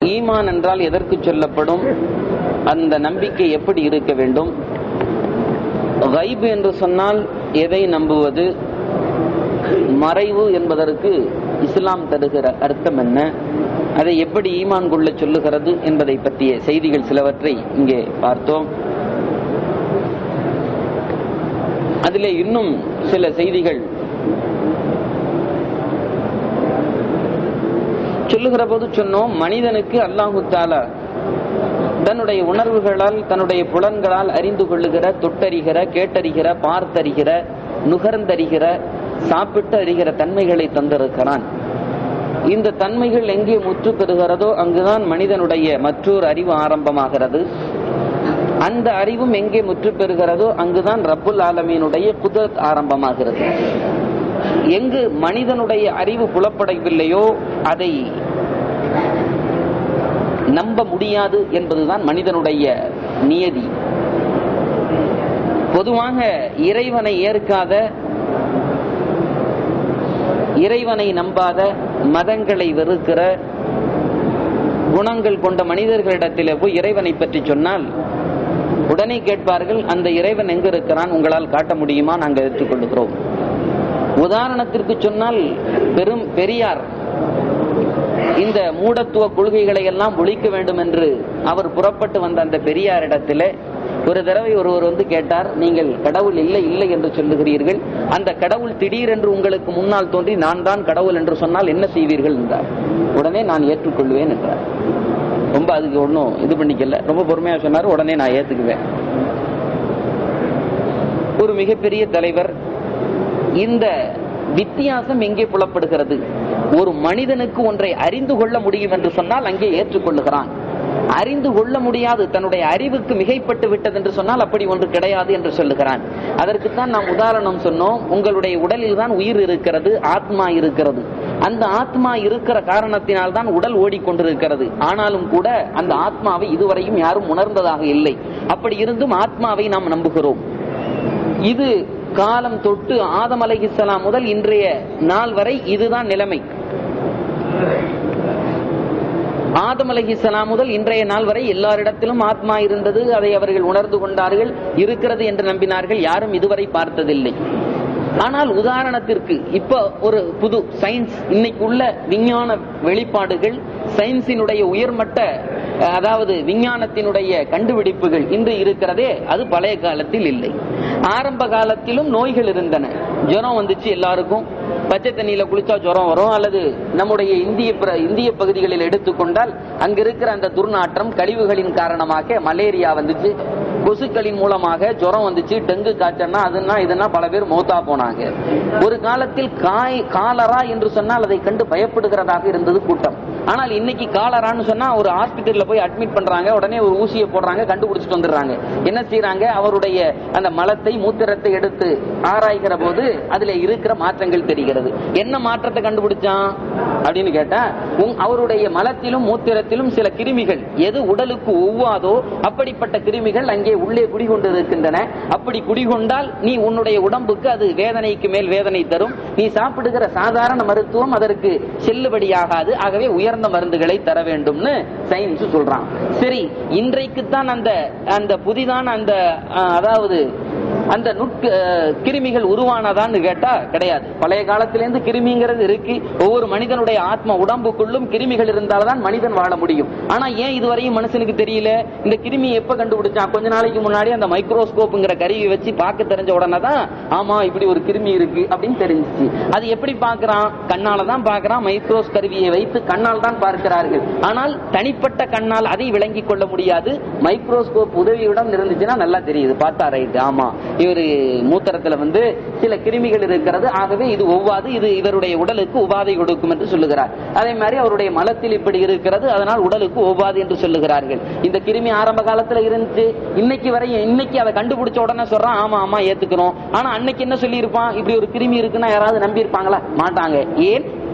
ஈமான் என்றால் எதற்கு சொல்லப்படும் அந்த நம்பிக்கை எப்படி இருக்க வேண்டும் கைப் என்று சொன்னால் எதை நம்புவது மறைவு என்பதற்கு இஸ்லாம் தருகிற அர்த்தம் என்ன அதை எப்படி ஈமான் கொள்ள சொல்லுகிறது என்பதை பற்றிய செய்திகள் சிலவற்றை இங்கே பார்த்தோம் அதிலே இன்னும் சில செய்திகள் சொல்லுகிற போது சொன்னோம் மனிதனுக்கு அல்லாஹு தாலா தன்னுடைய உணர்வுகளால் தன்னுடைய புலன்களால் அறிந்து கொள்ளுகிற தொட்டறிகிற கேட்டறிகிற பார்த்தறிகிற நுகர்ந்தறிகிற சாப்பிட்டு அறிகிற தன்மைகளை தந்திருக்கிறான் இந்த தன்மைகள் எங்கே முற்று பெறுகிறதோ அங்குதான் மனிதனுடைய மற்றொரு அறிவு ஆரம்பமாகிறது அந்த அறிவும் எங்கே முற்று பெறுகிறதோ அங்குதான் ரப்புல் ஆலமீனுடைய குதரத் ஆரம்பமாகிறது எங்கு மனிதனுடைய அறிவு புலப்படவில்லையோ அதை நம்ப முடியாது என்பதுதான் மனிதனுடைய நியதி பொதுவாக இறைவனை ஏற்காத இறைவனை நம்பாத மதங்களை வெறுக்கிற குணங்கள் கொண்ட மனிதர்களிடத்தில் போய் இறைவனை பற்றி சொன்னால் உடனே கேட்பார்கள் அந்த இறைவன் எங்க இருக்கிறான் உங்களால் காட்ட முடியுமா நாங்கள் ஏற்றுக்கொள்கிறோம் உதாரணத்திற்கு சொன்னால் பெரும் பெரியார் இந்த மூடத்துவ கொள்கைகளை எல்லாம் ஒழிக்க வேண்டும் என்று அவர் புறப்பட்டு வந்த அந்த பெரியாரிடத்திலே ஒரு தடவை ஒருவர் வந்து கேட்டார் நீங்கள் கடவுள் இல்லை இல்லை என்று சொல்லுகிறீர்கள் அந்த கடவுள் திடீரென்று உங்களுக்கு முன்னால் தோன்றி நான் தான் கடவுள் என்று சொன்னால் என்ன செய்வீர்கள் என்றார் உடனே நான் ஏற்றுக்கொள்வேன் என்றார் ரொம்ப அதுக்கு ஒன்றும் இது பண்ணிக்கல ரொம்ப பொறுமையா சொன்னார் உடனே நான் ஏத்துக்குவேன் ஒரு மிகப்பெரிய தலைவர் இந்த வித்தியாசம் எங்கே புலப்படுகிறது ஒரு மனிதனுக்கு ஒன்றை அறிந்து கொள்ள முடியும் என்று சொன்னால் அங்கே ஏற்றுக்கொள்ளுகிறான் அறிந்து கொள்ள முடியாது தன்னுடைய அறிவுக்கு மிகைப்பட்டு விட்டது என்று சொன்னால் அப்படி ஒன்று கிடையாது என்று சொல்லுகிறான் அதற்குத்தான் நாம் உதாரணம் சொன்னோம் உங்களுடைய உடலில் தான் உயிர் இருக்கிறது ஆத்மா இருக்கிறது அந்த ஆத்மா இருக்கிற காரணத்தினால் தான் உடல் ஓடிக்கொண்டிருக்கிறது ஆனாலும் கூட அந்த ஆத்மாவை இதுவரையும் யாரும் உணர்ந்ததாக இல்லை அப்படி இருந்தும் ஆத்மாவை நாம் நம்புகிறோம் இது காலம் தொட்டு ஆதம் அலைஹிஸ்ஸலாம் முதல் இன்றைய நாள் வரை இதுதான் நிலைமை ஆதம் அலைஹிஸ்ஸலாம் முதல் இன்றைய நாள் வரை எல்லாரிடத்திலும் ஆத்மா இருந்தது அதை அவர்கள் உணர்ந்து கொண்டார்கள் இருக்கிறது என்று நம்பினார்கள் யாரும் இதுவரை பார்த்ததில்லை ஆனால் உதாரணத்திற்கு இப்ப ஒரு புது சயின்ஸ் இன்னைக்கு உள்ள விஞ்ஞான வெளிப்பாடுகள் சயின்ஸினுடைய உயர்மட்ட அதாவது விஞ்ஞானத்தினுடைய கண்டுபிடிப்புகள் இன்று இருக்கிறதே அது பழைய காலத்தில் இல்லை ஆரம்ப காலத்திலும் நோய்கள் இருந்தன ஜுரம் வந்துச்சு எல்லாருக்கும் பச்சை தண்ணியில குளிச்சா ஜுரம் வரும் அல்லது நம்முடைய இந்திய பிர- இந்திய பகுதிகளில் எடுத்துக்கொண்டால் அங்க இருக்கிற அந்த துர்நாற்றம் கழிவுகளின் காரணமாக மலேரியா வந்துச்சு கொசுக்களின் மூலமாக ஜுரம் வந்துச்சு டெங்கு காய்ச்சல்னா அதுனா இதுனா பல பேர் மௌத்தா போனாங்க ஒரு காலத்தில் காய் காலரா என்று சொன்னால் அதை கண்டு பயப்படுகிறதாக இருந்தது கூட்டம் ஆனால் இன்னைக்கு காலரான்னு சொன்னா ஒரு ஹாஸ்பிட்டல்ல போய் அட்மிட் பண்றாங்க உடனே ஒரு ஊசியை போடுறாங்க கண்டுபிடிச்சிட்டு வந்துடுறாங்க என்ன செய்யறாங்க அவருடைய அந்த மலத்தை மூத்திரத்தை எடுத்து ஆராய்கிற போது அதுல இருக்கிற மாற்றங்கள் தெரிகிறது என்ன மாற்றத்தை கண்டுபிடிச்சான் அப்படின்னு கேட்டா உங்- அவருடைய மலத்திலும் மூத்திரத்திலும் சில கிருமிகள் எது உடலுக்கு ஒவ்வாதோ அப்படிப்பட்ட கிருமிகள் அங்கே உள்ளே குடிகொண்டு இருக்கின்றன அப்படி குடிகொண்டால் நீ உன்னுடைய உடம்புக்கு அது வேதனைக்கு மேல் வேதனை தரும் நீ சாப்பிடுகிற சாதாரண மருத்துவம் அதற்கு செல்லுபடியாகாது ஆகவே உயர்ந்த மருந்துகளை தர வேண்டும்னு சயின்ஸ் சொல்றான் சரி இன்றைக்குத்தான் அந்த அந்த புதிதான அந்த அஹ், அதாவது அந்த நுட்க அஹ், கிருமிகள் உருவானதான்னு கேட்டா கிடையாது பழைய காலத்திலிருந்து கிருமிங்கிறது இருக்கு ஒவ்வொரு மனிதனுடைய ஆத்ம உடம்புக்குள்ளும் கிருமிகள் இருந்தால்தான் மனிதன் வாழ முடியும் ஆனா ஏன் இதுவரையும் மனுஷனுக்கு தெரியல இந்த கிருமி எப்ப கண்டுபிடிச்சான் கொஞ்ச நாளைக்கு முன்னாடி அந்த மைக்ரோஸ்கோப்புங்கிற கருவி வச்சு பார்க்க தெரிஞ்ச உடனே தான் ஆமா இப்படி ஒரு கிருமி இருக்கு அப்படின்னு தெரிஞ்சுச்சு அது எப்படி பார்க்கறான் கண்ணால தான் பார்க்கறான் மைக்ரோஸ் கருவியை வைத்து கண்ணால் தான் பார்க்கிறார்கள் ஆனால் தனிப்பட்ட கண்ணால் அதை விளங்கிக் கொள்ள முடியாது மைக்ரோஸ்கோப் உதவியுடன் இருந்துச்சுன்னா நல்லா தெரியுது பார்த்தா ரைட் ஆமா இவர் மூத்திரத்துல வந்து சில கிருமிகள் இருக்கிறது ஆகவே இது ஒவ்வாது இது இவருடைய உடலுக்கு உபாதை கொடுக்கும் என்று சொல்லுகிறார் அதே மாதிரி அவருடைய மலத்தில் இப்படி இருக்கிறது அதனால் உடலுக்கு ஒவ்வாது என்று சொல்லுகிறார்கள் இந்த கிருமி ஆரம்ப காலத்துல இருந்துச்சு இன்னைக்கு வரை இன்னைக்கு அதை கண்டுபிடிச்ச உடனே சொல்றான் ஆமா ஆமா ஏத்துக்கிறோம் ஆனா அன்னைக்கு என்ன சொல்லி இருப்பான் இப்படி ஒரு கிருமி இருக்குன்னா யாராவது நம்பி இருப்பாங்களா மாட்டாங்க ஏன்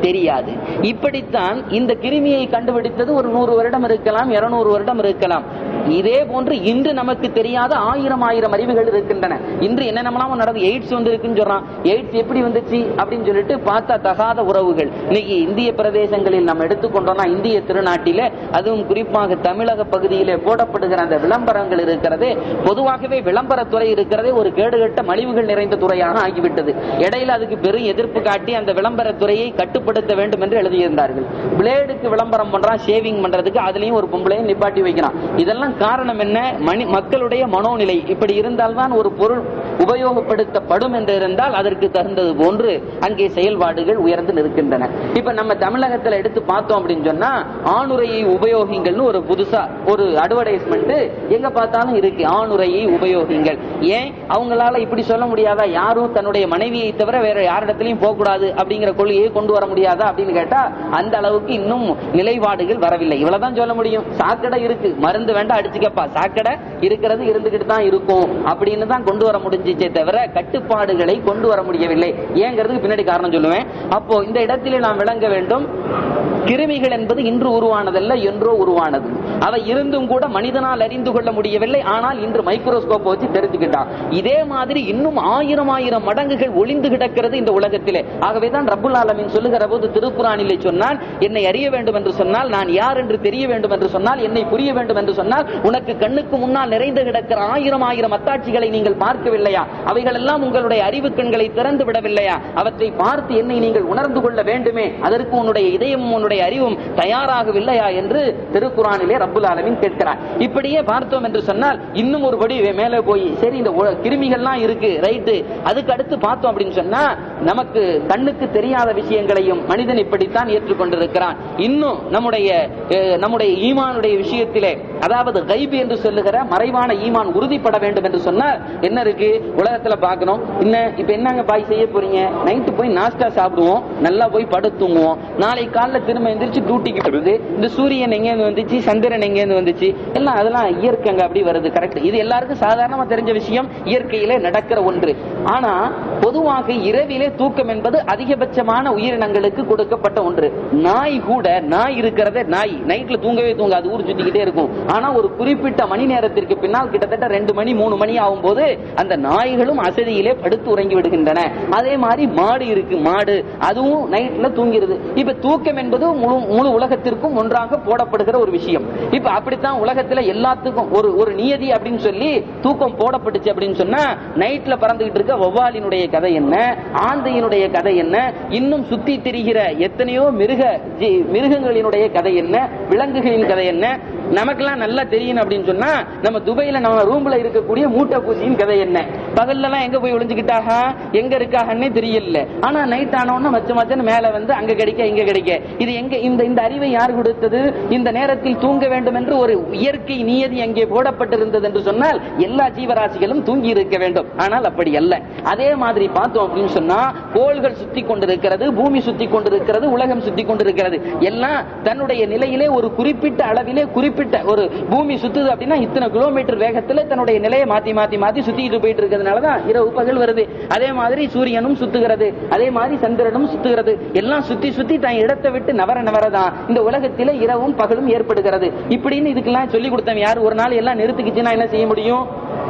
தெரியாது இப்படித்தான் இந்த கிருமியை கண்டுபிடித்தது ஒரு நூறு வருடம் இருக்கலாம் இருநூறு வருடம் இருக்கலாம் இதே போன்று இன்று நமக்கு தெரியாத ஆயிரம் ஆயிரம் அறிவுகள் இருக்கின்றன இன்று என்னென்னலாம் நடந்து எய்ட்ஸ் வந்து இருக்குன்னு சொல்றான் எய்ட்ஸ் எப்படி வந்துச்சு அப்படின்னு சொல்லிட்டு பார்த்தா தகாத உறவுகள் இன்னைக்கு இந்திய பிரதேசங்களில் நம்ம எடுத்துக்கொண்டோம்னா இந்திய திருநாட்டில அதுவும் குறிப்பாக தமிழக பகுதியிலே போடப்படுகிற அந்த விளம்பரங்கள் இருக்கிறது பொதுவாகவே விளம்பரத்துறை இருக்கிறதே ஒரு கேடுகட்ட மலிவுகள் நிறைந்த துறையாக ஆகிவிட்டது இடையில அதுக்கு பெரும் எதிர்ப்பு காட்டி அந்த விளம்பரத்துறையை கட்டுப்படுத்த வேண்டும் என்று எழுதியிருந்தார்கள் பிளேடுக்கு விளம்பரம் பண்றான் ஷேவிங் பண்றதுக்கு அதுலயும் ஒரு பொம்பளையும் நிப்பாட்டி வைக்கிறான் இதெல்லாம் காரணம் என்ன மணி மக்களுடைய மனோநிலை இப்படி இருந்தால்தான் ஒரு பொருள் உபயோகப்படுத்தப்படும் என்று இருந்தால் அதற்கு தகுந்தது போன்று அங்கே செயல்பாடுகள் உயர்ந்து நிற்கின்றன இப்ப நம்ம தமிழகத்துல எடுத்து பார்த்தோம் அப்படின்னு சொன்னா ஆணுரையை உபயோகிங்கள்னு ஒரு புதுசா ஒரு அட்வர்டைஸ்மெண்ட் எங்க பார்த்தாலும் இருக்கு ஆணுரையை உபயோகிங்கள் ஏன் அவங்களால இப்படி சொல்ல முடியாதா யாரும் தன்னுடைய மனைவியை தவிர வேற யாரிடத்திலையும் போக கூடாது அப்படிங்கிற கொள்கையை கொண்டு வர முடியாதா அப்படின்னு கேட்டா அந்த அளவுக்கு இன்னும் நிலைப்பாடுகள் வரவில்லை இவ்வளவுதான் சொல்ல முடியும் சாக்கடை இருக்கு மருந்து வேண்டாம் அடிச்சுக்கப்பா சாக்கடை இருக்கிறது இருந்துகிட்டு தான் இருக்கும் அப்படின்னு தான் கொண்டு வர முடிஞ்சிச்சே தவிர கட்டுப்பாடுகளை கொண்டு வர முடியவில்லை ஏங்கிறதுக்கு பின்னாடி காரணம் சொல்லுவேன் அப்போ இந்த இடத்திலே நாம் விளங்க வேண்டும் கிருமிகள் என்பது இன்று உருவானதல்ல என்றோ உருவானது அவை இருந்தும் கூட மனிதனால் அறிந்து கொள்ள முடியவில்லை ஆனால் இன்று மைக்ரோஸ்கோப் வச்சு தெரிஞ்சுக்கிட்டான் இதே மாதிரி இன்னும் ஆயிரம் ஆயிரம் மடங்குகள் ஒளிந்து கிடக்கிறது இந்த உலகத்திலே ஆகவேதான் ரப்புல் ஆலமின் சொல்லுகிற போது திருக்குறானிலே சொன்னால் என்னை அறிய வேண்டும் என்று சொன்னால் நான் யார் என்று தெரிய வேண்டும் என்று சொன்னால் என்னை புரிய வேண்டும் என்று சொன்னால் உனக்கு கண்ணுக்கு முன்னால் நிறைந்து கிடக்கிற ஆயிரம் ஆயிரம் அத்தாட்சிகளை நீங்கள் பார்க்கவில்லையா அவைகள் எல்லாம் உங்களுடைய அறிவு கண்களை திறந்து விடவில்லையா அவற்றை பார்த்து என்னை நீங்கள் உணர்ந்து கொள்ள வேண்டுமே அதற்கு உன்னுடைய இதயமும் உன்னுடைய அறிவும் தயாராகவில்லையா என்று திருக்குறானிலே ரப்புல் ஆலமின் கேட்கிறார் இப்படியே பார்த்தோம் என்று சொன்னால் இன்னும் ஒரு படி மேலே போய் சரி இந்த உல- கிருமிகள்லாம் இருக்கு ரைட்டு அதுக்கு அடுத்து பார்த்தோம் அப்படின்னு சொன்னா நமக்கு கண்ணுக்கு தெரியாத விஷயங்களையும் மனிதன் இப்படித்தான் ஏற்றுக்கொண்டிருக்கிறான் இன்னும் நம்முடைய அஹ், நம்முடைய ஈமானுடைய விஷயத்திலே அதாவது கைபு என்று சொல்லுகிற மறைவான ஈமான் உறுதிப்பட வேண்டும் என்று சொன்னால் என்ன இருக்கு உலகத்துல பார்க்கணும் என்ன இப்ப என்னங்க பாய் செய்ய போறீங்க நைட்டு போய் நாஸ்டா சாப்பிடுவோம் நல்லா போய் படுத்துங்குவோம் நாளை காலைல திரும்ப எந்திரிச்சு டியூட்டிக்கு வருது இந்த சூரியன் எங்க இருந்து வந்துச்சு சந்திரன் எங்க இருந்து வந்துச்சு எல்லாம் அதெல்லாம் இயற்கைங்க அப்படி வருது கரெக்ட் இது எல்லாருக்கும் சாதாரணமா தெரிஞ்ச விஷயம் இயற்கையிலே நடக்கிற ஒன்று ஆனா பொதுவாக இரவிலே தூக்கம் என்பது அதிகபட்சமான உயிரினங்களுக்கு கொடுக்கப்பட்ட ஒன்று நாய் கூட நாய் இருக்கிறதே நாய் நைட்ல தூங்கவே தூங்காது ஊர் சுத்திக்கிட்டே இருக்கும் ஆனா ஒரு குறிப்பிட்ட மணி நேரத்திற்கு பின்னால் கிட்டத்தட்ட ரெண்டு மணி மூணு மணி ஆகும் போது அந்த நாய்களும் அசதியிலே படுத்து உறங்கி விடுகின்றன அதே மாதிரி மாடு இருக்கு மாடு அதுவும் நைட்ல தூங்கிருது இப்ப தூக்கம் என்பது முழு முழு உலகத்திற்கும் ஒன்றாக போடப்படுகிற ஒரு விஷயம் இப்ப அப்படித்தான் உலகத்துல எல்லாத்துக்கும் ஒரு ஒரு நியதி அப்படின்னு சொல்லி தூக்கம் போடப்பட்டுச்சு அப்படின்னு சொன்னா நைட்ல பறந்துகிட்டு இருக்க வௌவாலினுடைய கதை என்ன ஆந்தையினுடைய கதை என்ன இன்னும் சுத்தி திரிகிற எத்தனையோ மிருக ஜி- மிருகங்களினுடைய கதை என்ன விலங்குகளின் கதை என்ன நமக்கெல்லாம் நல்லா தெரியும் அப்படின்னு சொன்னா நம்ம துபாயில நம்ம ரூம்ல இருக்கக்கூடிய மூட்டை பூச்சியின் கதை என்ன பகல்ல எல்லாம் எங்க போய் ஒளிஞ்சுக்கிட்டாக எங்க இருக்காகன்னே தெரியல ஆனா நைட் ஆனவொன்னு மச்ச மச்சன்னு மேல வந்து அங்க கிடைக்க இங்க கிடைக்க இது எங்க இந்த இந்த அறிவை யார் கொடுத்தது இந்த நேரத்தில் தூங்க வேண்டும் என்று ஒரு இயற்கை நியதி அங்கே போடப்பட்டிருந்தது என்று சொன்னால் எல்லா ஜீவராசிகளும் தூங்கி இருக்க வேண்டும் ஆனால் அப்படி அல்ல அதே மாதிரி பார்த்தோம் அப்படின்னு சொன்னா கோள்கள் சுத்தி கொண்டிருக்கிறது பூமி சுத்தி கொண்டிருக்கிறது உலகம் சுத்தி கொண்டிருக்கிறது எல்லாம் தன்னுடைய நிலையிலே ஒரு குறிப்பிட்ட அளவிலே குறிப்பிட்ட ஒரு பூமி சுத்துது அப்படின்னா இத்தனை கிலோமீட்டர் வேகத்துல தன்னுடைய நிலையை மாத்தி மாத்தி மாத்தி சுத்திட்டு போயிட்டு இருக்கிறதுனாலதான் இரவு பகல் வருது அதே மாதிரி சூரியனும் சுத்துகிறது அதே மாதிரி சந்திரனும் சுத்துகிறது எல்லாம் சுத்தி சுத்தி தன் இடத்தை விட்டு நவர நவரதான் இந்த உலகத்திலே இரவும் பகலும் ஏற்படுகிறது இப்படின்னு இதுக்கெல்லாம் சொல்லி கொடுத்தவன் யார் ஒரு நாள் எல்லாம் நிறுத்திக்கிச்சுன்னா என்ன செய்ய முடியும்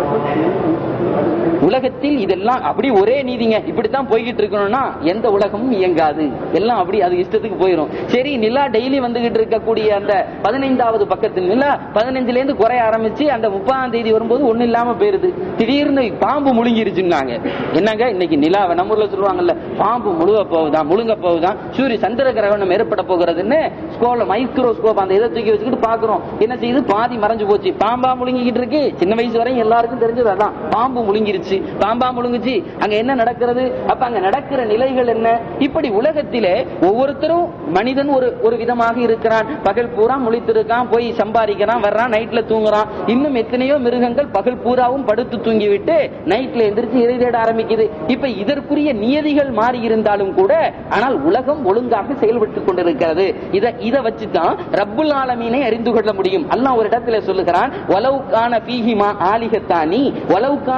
உலகத்தில் இதெல்லாம் அப்படி ஒரே நீதிங்க இப்படித்தான் போய்கிட்டு இருக்கணும்னா எந்த உலகமும் இயங்காது எல்லாம் அப்படி அது இஷ்டத்துக்கு போயிடும் சரி நிலா டெய்லி வந்துகிட்டு இருக்கக்கூடிய அந்த பதினைந்தாவது பக்கத்தில் நிலா பதினஞ்சுல இருந்து குறைய ஆரம்பிச்சு அந்த முப்பதாம் தேதி வரும்போது ஒண்ணு இல்லாம போயிருது திடீர்னு பாம்பு முழுங்கிருச்சுன்னாங்க என்னங்க இன்னைக்கு நிலா நம்ம ஊர்ல சொல்லுவாங்கல்ல பாம்பு முழுக போகுதான் முழுங்க போகுதான் சூரிய சந்திர கிரகணம் ஏற்பட போகிறதுன்னு ஸ்கோல மைக்ரோஸ்கோப் அந்த இதை தூக்கி வச்சுக்கிட்டு பாக்குறோம் என்ன செய்யுது பாதி மறைஞ்சு போச்சு பாம்பா முழுங்கிக்கிட்டு இருக்கு சின்ன வயசு வரையும் எல்லாருக்கும் தெரிஞ்சது அதான் பாம்பு முழுங்கிருச்சு பாம்பா முழுங்குச்சு அங்க என்ன நடக்கிறது அப்ப அங்க நடக்கிற நிலைகள் என்ன இப்படி உலகத்திலே ஒவ்வொருத்தரும் மனிதன் ஒரு ஒரு விதமாக இருக்கிறான் பகல் பூரா முழித்திருக்கான் போய் சம்பாதிக்கிறான் வர்றான் நைட்ல தூங்குறான் இன்னும் எத்தனையோ மிருகங்கள் பகல் பூராவும் படுத்து தூங்கி விட்டு நைட்ல எந்திரிச்சு இறை தேட ஆரம்பிக்குது இப்ப இதற்குரிய நியதிகள் மாறி இருந்தாலும் கூட ஆனால் உலகம் ஒழுங்காக செயல்பட்டுக் கொண்டிருக்கிறது இத இத வச்சுதான் ரப்புல் ஆலமீனை அறிந்து கொள்ள முடியும் அல்லாஹ் ஒரு இடத்துல சொல்லுகிறான் வலவுக்கான பீஹிமா ஆலிகத்தானி வலவுக்கான பீஹிமா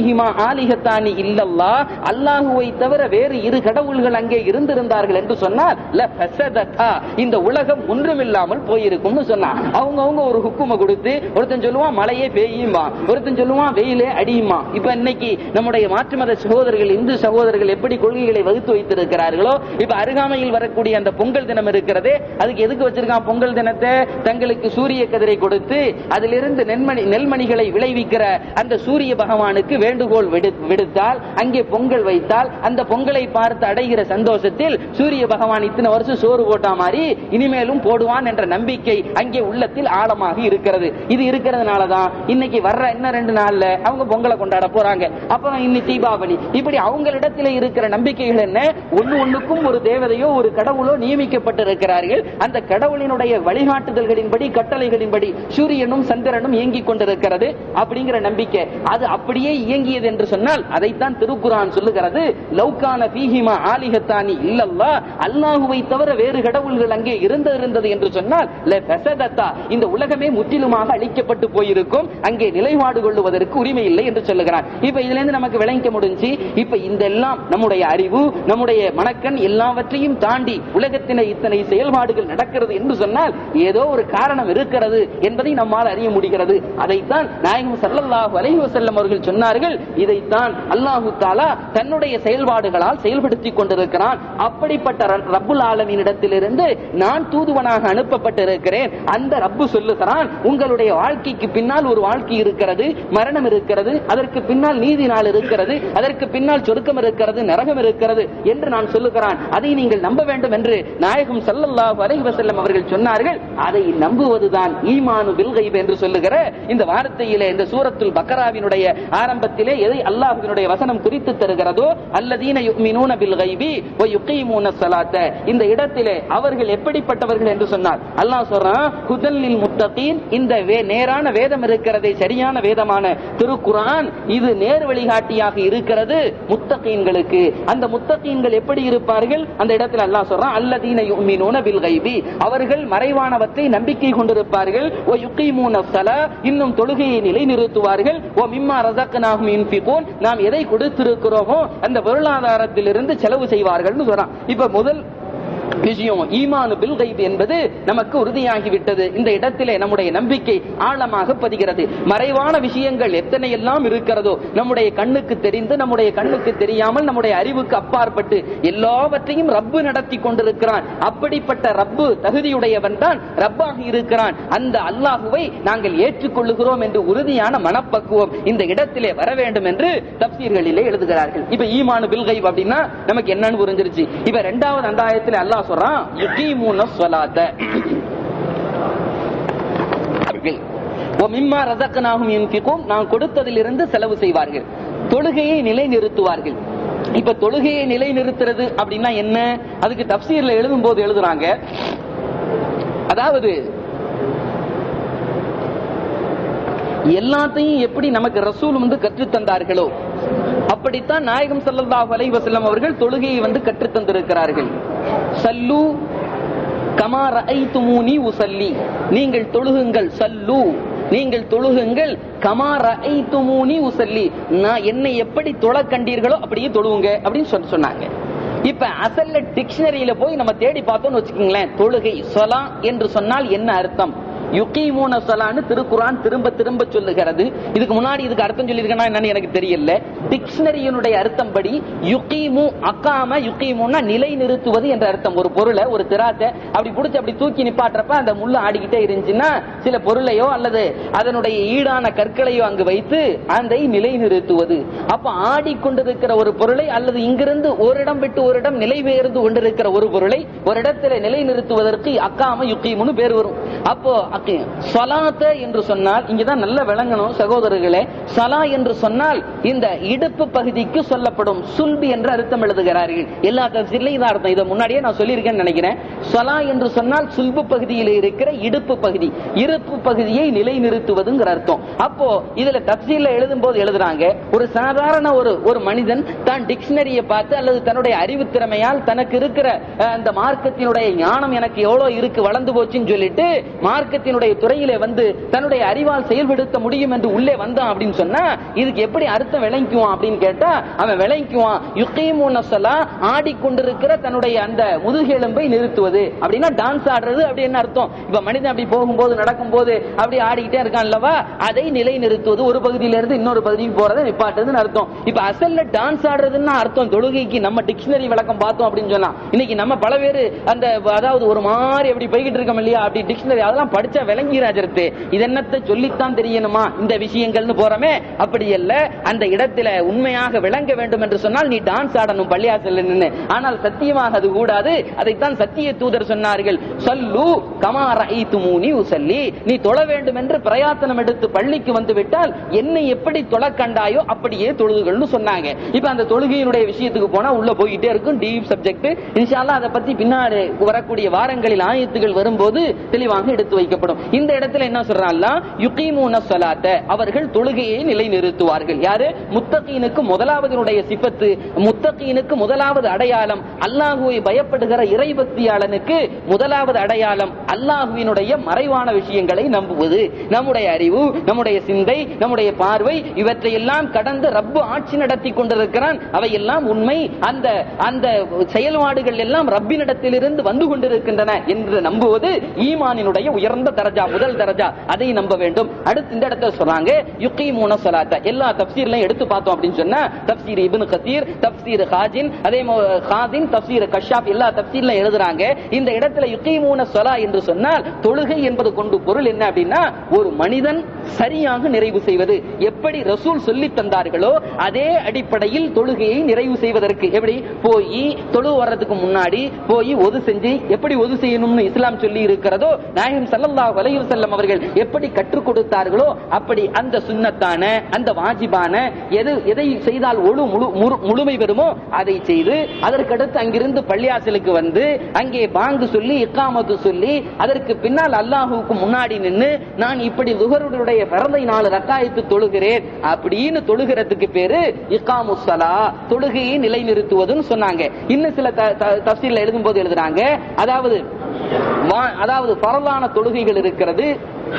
ஃபீஹிமா ஆலிஹத்தானி இல்லல்லா அல்லாஹுவை தவிர வேறு இரு கடவுள்கள் அங்கே இருந்திருந்தார்கள் என்று சொன்னால் ல ஃபஸததா இந்த உலகம் ஒன்றுமில்லாமல் போயிருக்கும்னு சொன்னா அவங்க அவங்க ஒரு ஹுக்கும கொடுத்து ஒருத்தன் சொல்லுவான் மழையே பெய்யுமா ஒருத்தன் சொல்லுவான் வெயிலே அடியுமா இப்ப இன்னைக்கு நம்முடைய மாற்று மத சகோதரர்கள் இந்து சகோதரர்கள் எப்படி கொள்கைகளை வகுத்து வைத்திருக்கிறார்களோ இப்ப அருகாமையில் வரக்கூடிய அந்த பொங்கல் தினம் இருக்கிறதே அதுக்கு எதுக்கு வச்சிருக்கான் பொங்கல் தினத்தை தங்களுக்கு சூரிய கதிரை கொடுத்து அதிலிருந்து நெல்மணி நெல்மணிகளை விளைவிக்கிற அந்த சூரிய பகவானுக்கு வேண்டுகோள் விடு- விடுத்தால் அங்கே பொங்கல் வைத்தால் அந்த பொங்கலை பார்த்து அடைகிற சந்தோஷத்தில் சூரிய பகவான் இத்தனை வருஷம் சோறு போட்டா மாதிரி இனிமேலும் போடுவான் என்ற நம்பிக்கை அங்கே உள்ளத்தில் ஆழமாக இருக்கிறது இது இருக்கிறதுனாலதான் இன்னைக்கு வர்ற இன்னும் ரெண்டு நாள்ல அவங்க பொங்கலை கொண்டாட போறாங்க அப்புறம் இன்னைக்கு தீபாவளி இப்படி அவங்களிடத்தில் இருக்கிற நம்பிக்கைகள் என்ன ஒண்ணு ஒண்ணுக்கும் ஒரு தேவதையோ ஒரு கடவுளோ நியமிக்கப்பட்டிருக்கிறார்கள் அந்த கடவுளினுடைய வழிகாட்டுதல்களின்படி கட்டளைகளின்படி சூரியனும் சந்திரனும் இயங்கிக் கொண்டிருக்கிறது அப்படிங்கிற நம்பிக்கை அது அப்படியே இயங்கியது என்று சொன்னால் அதைத்தான் திருக்குரான் சொல்லுகிறது லௌகான பீஹிமா ஆலிஹத்தானி இல்லல்லா அல்லாஹுவை தவிர வேறு கடவுள்கள் அங்கே இருந்து இருந்தது என்று சொன்னால் ல ஃபஸதத்தா இந்த உலகமே முற்றிலுமாக அழிக்கப்பட்டு போயிருக்கும் அங்கே நிலைப்பாடு கொள்ளுவதற்கு உரிமை இல்லை என்று சொல்லுகிறான் இப்ப இதுல இருந்து நமக்கு விளங்க முடிஞ்சு இப்ப இந்த எல்லாம் நம்முடைய அறிவு நம்முடைய மனக்கண் எல்லாவற்றையும் தாண்டி உலகத்தின இத்தனை செயல்பாடுகள் நடக்கிறது என்று சொன்னால் ஏதோ ஒரு காரணம் இருக்கிறது என்பதை நம்மால் அறிய முடிகிறது அதைத்தான் நாயகம் ஸல்லல்லாஹு அலைஹி வஸல்லம் அவர்கள் சொன்னார்கள் இதைத்தான் அல்லாஹு தாலா தன்னுடைய செயல்பாடுகளால் செயல்படுத்திக் கொண்டிருக்கிறான் அப்படிப்பட்ட ர- ரப்புல் ஆலமீனிடத்திலிருந்து நான் தூதுவனாக அனுப்பப்பட்டிருக்கிறேன் அந்த ரப்பு சொல்லுகிறான் உங்களுடைய வாழ்க்கைக்கு பின்னால் ஒரு வாழ்க்கை இருக்கிறது மரணம் இருக்கிறது அதற்கு பின்னால் நீதி நாள் இருக்கிறது அதற்கு பின்னால் சொர்க்கம் இருக்கிறது நரகம் இருக்கிறது என்று நான் சொல்லுகிறான் அதை நீங்கள் நம்ப வேண்டும் என்று நாயகம் ஸல்லல்லாஹு அலைஹி வஸல்லம் அவர்கள் சொன்னார்கள் அதை நம்புவதுதான் ஈமானு பில் கைப் என்று சொல்லுகிற இந்த வார்த்தையிலே இந்த சூரத்துல் பக்கராவினுடைய ஆரம்பத்திலே எதை அல்லாஹ்வினுடைய வசனம் குறித்து தருகிறதோ அல்லதீன யுமினூன பில் கைபி வ யுகீமூன ஸலாத்த இந்த இடத்திலே அவர்கள் எப்படிப்பட்டவர்கள் என்று சொன்னார் அல்லாஹ் சொல்றான் ஹுதல்லில் முத்தகீன் இந்த வே- நேரான வேதம் இருக்கிறதே சரியான வேதமான திருக்குரான் இது நேர் வழிகாட்டியாக இருக்கிறது முத்தகீன்களுக்கு அந்த முத்தகீன்கள் எப்படி இருப்பார்கள் அந்த இடத்துல அல்லாஹ் சொல்றான் அல்லதீன யுமினூன பில் கைபி அவர்கள் மறைவானவற்றை நம்பிக்கை கொண்டிருப்பார்கள் ஓ யுகீமூன ஸலா இன்னும் தொழுகையை நிலைநிறுத்துவார்கள் ஓ மிம்மா ரஸக்னாஹும் யுன்ஃபிகூன் நாம் எதை கொடுத்திருக்கிறோமோ அந்த பொருளாதாரத்திலிருந்து செலவு செய்வார்கள்னு சொல்றான் இப்ப முதல் விஷயம் ஈமானு பில் கைப் என்பது நமக்கு உறுதியாகிவிட்டது இந்த இடத்திலே நம்முடைய நம்பிக்கை ஆழமாக பதிகிறது மறைவான விஷயங்கள் எத்தனை எல்லாம் இருக்கிறதோ நம்முடைய கண்ணுக்கு தெரிந்து நம்முடைய கண்ணுக்கு தெரியாமல் நம்முடைய அறிவுக்கு அப்பாற்பட்டு எல்லாவற்றையும் ரப்பு நடத்தி கொண்டிருக்கிறான் அப்படிப்பட்ட ரப்பு தகுதியுடையவன் தான் ரப்பாக இருக்கிறான் அந்த அல்லாஹுவை நாங்கள் ஏற்றுக்கொள்ளுகிறோம் என்று உறுதியான மனப்பக்குவம் இந்த இடத்திலே வர வேண்டும் என்று தப்சீர்களிலே எழுதுகிறார்கள் இப்ப ஈமானு பில் கைப் அப்படின்னா நமக்கு என்னன்னு புரிஞ்சிருச்சு இப்ப ரெண்டாவது அந்த ஆயத்துல அல்லாஹ் சொல்றான் யுகீமூன ஸலாத்த அவர்கள் "வ மிம்மா ரஸக்னாஹும் யுன்ஃபிகூன் நான் கொடுத்ததிலிருந்து செலவு செய்வார்கள் தொழுகையை நிலைநிறுத்துவார்கள் இப்ப தொழுகையை நிலைநிறுத்துறது அப்படின்னா என்ன அதுக்கு தப்சீர்ல எழுதும் போது எழுதுறாங்க அதாவது எல்லாத்தையும் எப்படி நமக்கு ரசூல் வந்து கற்றுத் தந்தார்களோ அப்படித்தான் நாயகம் ஸல்லல்லாஹு அலைஹி வஸல்லம் அவர்கள் தொழுகையை வந்து கற்றுத் தந்திருக்கிறார்கள் சல்லு கமா ரஐதுமூனி உசல்லி நீங்கள் தொழுகுங்கள் சல்லு நீங்கள் தொழுகுங்கள் கமா ரஐதுமூனி உசல்லி நான் என்னை எப்படி தொழ கண்டீர்களோ அப்படியே தொழுவுங்க அப்படின்னு சொல்லி சொன்னாங்க இப்ப அசல்ல டிக்ஷனரியில போய் நம்ம தேடி பார்த்தோம்னு வச்சுக்கோங்களேன் தொழுகை சொலா என்று சொன்னால் என்ன அர்த்தம் யுகீமூன சொலான்னு திருக்குரான் திரும்ப திரும்ப சொல்லுகிறது இதுக்கு முன்னாடி இதுக்கு அர்த்தம் சொல்லியிருக்கேனா என்னன்னு எனக்கு தெரியல டிக்ஷனரியினுடைய அர்த்தம் படி யுகீமு அக்காம யுகீமுன்னா நிலை நிறுத்துவது என்ற அர்த்தம் ஒரு பொருளை ஒரு திராத்தை அப்படி பிடிச்சி அப்படி தூக்கி நிப்பாட்டுறப்ப அந்த முள்ளு ஆடிக்கிட்டே இருந்துச்சுன்னா சில பொருளையோ அல்லது அதனுடைய ஈடான கற்களையோ அங்கு வைத்து அதை நிலை நிறுத்துவது அப்ப ஆடிக்கொண்டிருக்கிற ஒரு பொருளை அல்லது இங்கிருந்து ஒரு இடம் விட்டு ஒரு இடம் நிலை பெயர்ந்து கொண்டிருக்கிற ஒரு பொருளை ஒரு இடத்துல நிலை நிறுத்துவதற்கு அக்காம யுக்கீமுன்னு பேர் வரும் அப்போ அக்கி- சொலாத்த என்று சொன்னால் இங்கதான் நல்ல விளங்கணும் சகோதரர்களே சலா என்று சொன்னால் இந்த இடுப்பு பகுதிக்கு சொல்லப்படும் சுல்பி என்று அர்த்தம் எழுதுகிறார்கள் எல்லா தப்சீர்லயும் இதான் அர்த்தம் இதை முன்னாடியே நான் சொல்லியிருக்கேன்னு நினைக்கிறேன் சொலா என்று சொன்னால் சுல்பு பகுதியில் இருக்கிற இடுப்பு பகுதி இருப்பு பகுதியை நிலைநிறுத்துவதுங்கிற அர்த்தம் அப்போ இதுல தப்சீல்ல எழுதும் போது எழுதுறாங்க ஒரு சாதாரண ஒரு ஒரு மனிதன் தான் டிக்ஷனரியை பார்த்து அல்லது தன்னுடைய அறிவு திறமையால் தனக்கு இருக்கிற அஹ், அந்த மார்க்கத்தினுடைய ஞானம் எனக்கு எவ்வளவு இருக்கு வளர்ந்து போச்சுன்னு சொல்லிட்டு மார்க்கத்தின் மார்க்கத்தினுடைய துறையிலே வந்து தன்னுடைய அறிவால் செயல்படுத்த முடியும் என்று உள்ளே வந்தான் அப்படின்னு சொன்னா இதுக்கு எப்படி அர்த்தம் விளங்குவான் அப்படின்னு கேட்டா அவன் விளங்குவான் யுகீமுன ஸலா ஆடிக்கொண்டிருக்கிற தன்னுடைய அந்த முதுகெலும்பை நிறுத்துவது அப்படின்னா டான்ஸ் ஆடுறது அப்படி என்ன அர்த்தம் இப்ப மனிதன் அப்படி போகும்போது நடக்கும்போது அப்படி ஆடிக்கிட்டே இருக்கான் அல்லவா அதை நிலை நிறுத்துவது ஒரு பகுதியில இருந்து இன்னொரு பகுதிக்கு போறதை நிப்பாட்டுறதுன்னு அர்த்தம் இப்ப அசல்ல டான்ஸ் ஆடுறதுன்னு அர்த்தம் தொழுகைக்கு நம்ம டிக்ஷனரி விளக்கம் பார்த்தோம் அப்படின்னு சொன்னா இன்னைக்கு நம்ம பல பேரு அந்த அதாவது ஒரு மாதிரி அப்படி போய்கிட்டு இருக்கோம் இல்லையா அப்படி டிக்ஷனரி அதெல்லாம் படிச்சா விளங்கிறாஜரத்து இது என்னத்தை சொல்லித்தான் தெரியணுமா இந்த விஷயங்கள்னு போறமே அப்படி அல்ல அந்த இடத்துல உண்மையாக விளங்க வேண்டும் என்று சொன்னால் நீ டான்ஸ் ஆடணும் பள்ளியாசல் நின்னு ஆனால் சத்தியமாக அது கூடாது அதைத்தான் சத்திய தூதர் சொன்னார்கள் சொல்லு கமார ஐத்துமூனி உசல்லி நீ தொழ வேண்டும் என்று பிரயாத்தனம் எடுத்து பள்ளிக்கு வந்து விட்டால் என்னை எப்படி தொழ கண்டாயோ அப்படியே தொழுதுகள்னு சொன்னாங்க இப்ப அந்த தொழுகையினுடைய விஷயத்துக்கு போனா உள்ள போயிட்டே இருக்கும் டீப் சப்ஜெக்ட் இன்ஷால்லா அதை பத்தி பின்னாடி வரக்கூடிய வாரங்களில் ஆயத்துகள் வரும்போது தெளிவாக எடுத்து வைக்கப்படும் இந்த இடத்துல என்ன சொல்றாங்களா யுகீமூன ஸலாத்த அவர்கள் தொழுகையை நிலைநிறுத்துவார்கள் யாரு முத்தகீனுக்கு முதலாவதனுடைய சிபத்து முத்தகீனுக்கு முதலாவது அடையாளம் அல்லாஹுவை பயப்படுகிற இறைபக்தியாளனுக்கு முதலாவது அடையாளம் அல்லாஹுவினுடைய மறைவான விஷயங்களை நம்புவது நம்முடைய அறிவு நம்முடைய சிந்தை நம்முடைய பார்வை இவற்றை எல்லாம் கடந்து ரப்பு ஆட்சி நடத்தி கொண்டிருக்கிறான் அவையெல்லாம் உண்மை அந்த அந்த செயல்பாடுகள் எல்லாம் ரப்பினிடத்திலிருந்து வந்து கொண்டிருக்கின்றன என்று நம்புவது ஈமானினுடைய உயர்ந்த தரஜா முதல் தரஜா அதை நம்ப வேண்டும் அடுத்து இந்த இடத்துல சொல்றாங்க யுகீமூன ஸலாத்த எல்லா தப்சீர்லையும் எடுத்து பார்த்தோம் அப்படின்னு சொன்னா தப்சீர் இப்னு கசீர் தப்சீர் ஹாஜின் அதே மோ- ஹாஜின் தப்சீர் கஷாப் எல்லா தப்சீர்ல எழுதுறாங்க இந்த இடத்துல யுகீமூன ஸலா என்று சொன்னால் தொழுகை என்பது கொண்டு பொருள் என்ன அப்படின்னா ஒரு மனிதன் சரியாக நிறைவு செய்வது எப்படி ரசூல் சொல்லி தந்தார்களோ அதே அடிப்படையில் தொழுகையை நிறைவு செய்வதற்கு எப்படி போய் தொழு வர்றதுக்கு முன்னாடி போய் ஒது செஞ்சு எப்படி ஒது செய்யணும்னு இஸ்லாம் சொல்லி இருக்கிறதோ நாயகம் ஸல்லல்லாஹு அலைஹி வஸல்லம் அவர்கள் எப்படி கற்றுக் கொடுத்தார்களோ அப்படி அந்த சுன்னத்தான அந்த வாஜிபான எது எதை செய்தால் ஒழு முழு முழு- முழுமை பெறுமோ அதை செய்து அதற்கடுத்து அங்கிருந்து பள்ளியாசலுக்கு வந்து அங்கே பாங்கு சொல்லி இக்காமத்து சொல்லி அதற்கு பின்னால் அல்லாஹுவுக்கு முன்னாடி நின்று நான் இப்படி துகருடைய பிறந்தை நாலு ரக்காயத்து தொழுகிறேன் அப்படின்னு தொழுகிறதுக்கு பேரு இக்காமு ஸலா தொழுகையை நிலைநிறுத்துவதுன்னு சொன்னாங்க இன்னும் சில த- த- தஃசீல்ல எழுதும் போது எழுதுறாங்க அதாவது வா- அதாவது பரலான தொழுகைகள் இருக்கிறது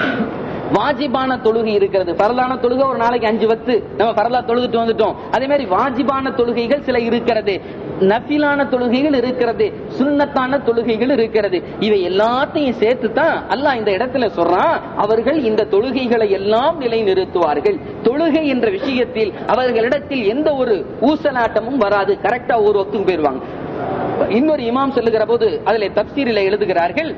வாஜிபான தொழுகை இருக்கிறது பரலான தொழுகை ஒரு நாளைக்கு அஞ்சு வத்து நம்ம பரலா தொழுதுட்டு வந்துட்டோம் அதே மாதிரி வாஜிபான தொழுகைகள் சில இருக்கிறது நஃபிலான தொழுகைகள் இருக்கிறது சுன்னத்தான தொழுகைகள் இருக்கிறது இவை எல்லாத்தையும் சேர்த்து தான் அல்லாஹ் இந்த இடத்துல சொல்றான் அவர்கள் இந்த தொழுகைகளை எல்லாம் நிலைநிறுத்துவார்கள் தொழுகை என்ற விஷயத்தில் அவர்களிடத்தில் எந்த ஒரு ஊசலாட்டமும் வராது கரெக்டா ஒரு ஒத்துக்கு போயிருவாங்க இன்னொரு இமாம் சொல்லுகிற போது அதில் தப்சீரில் எழுதுகிறார்கள்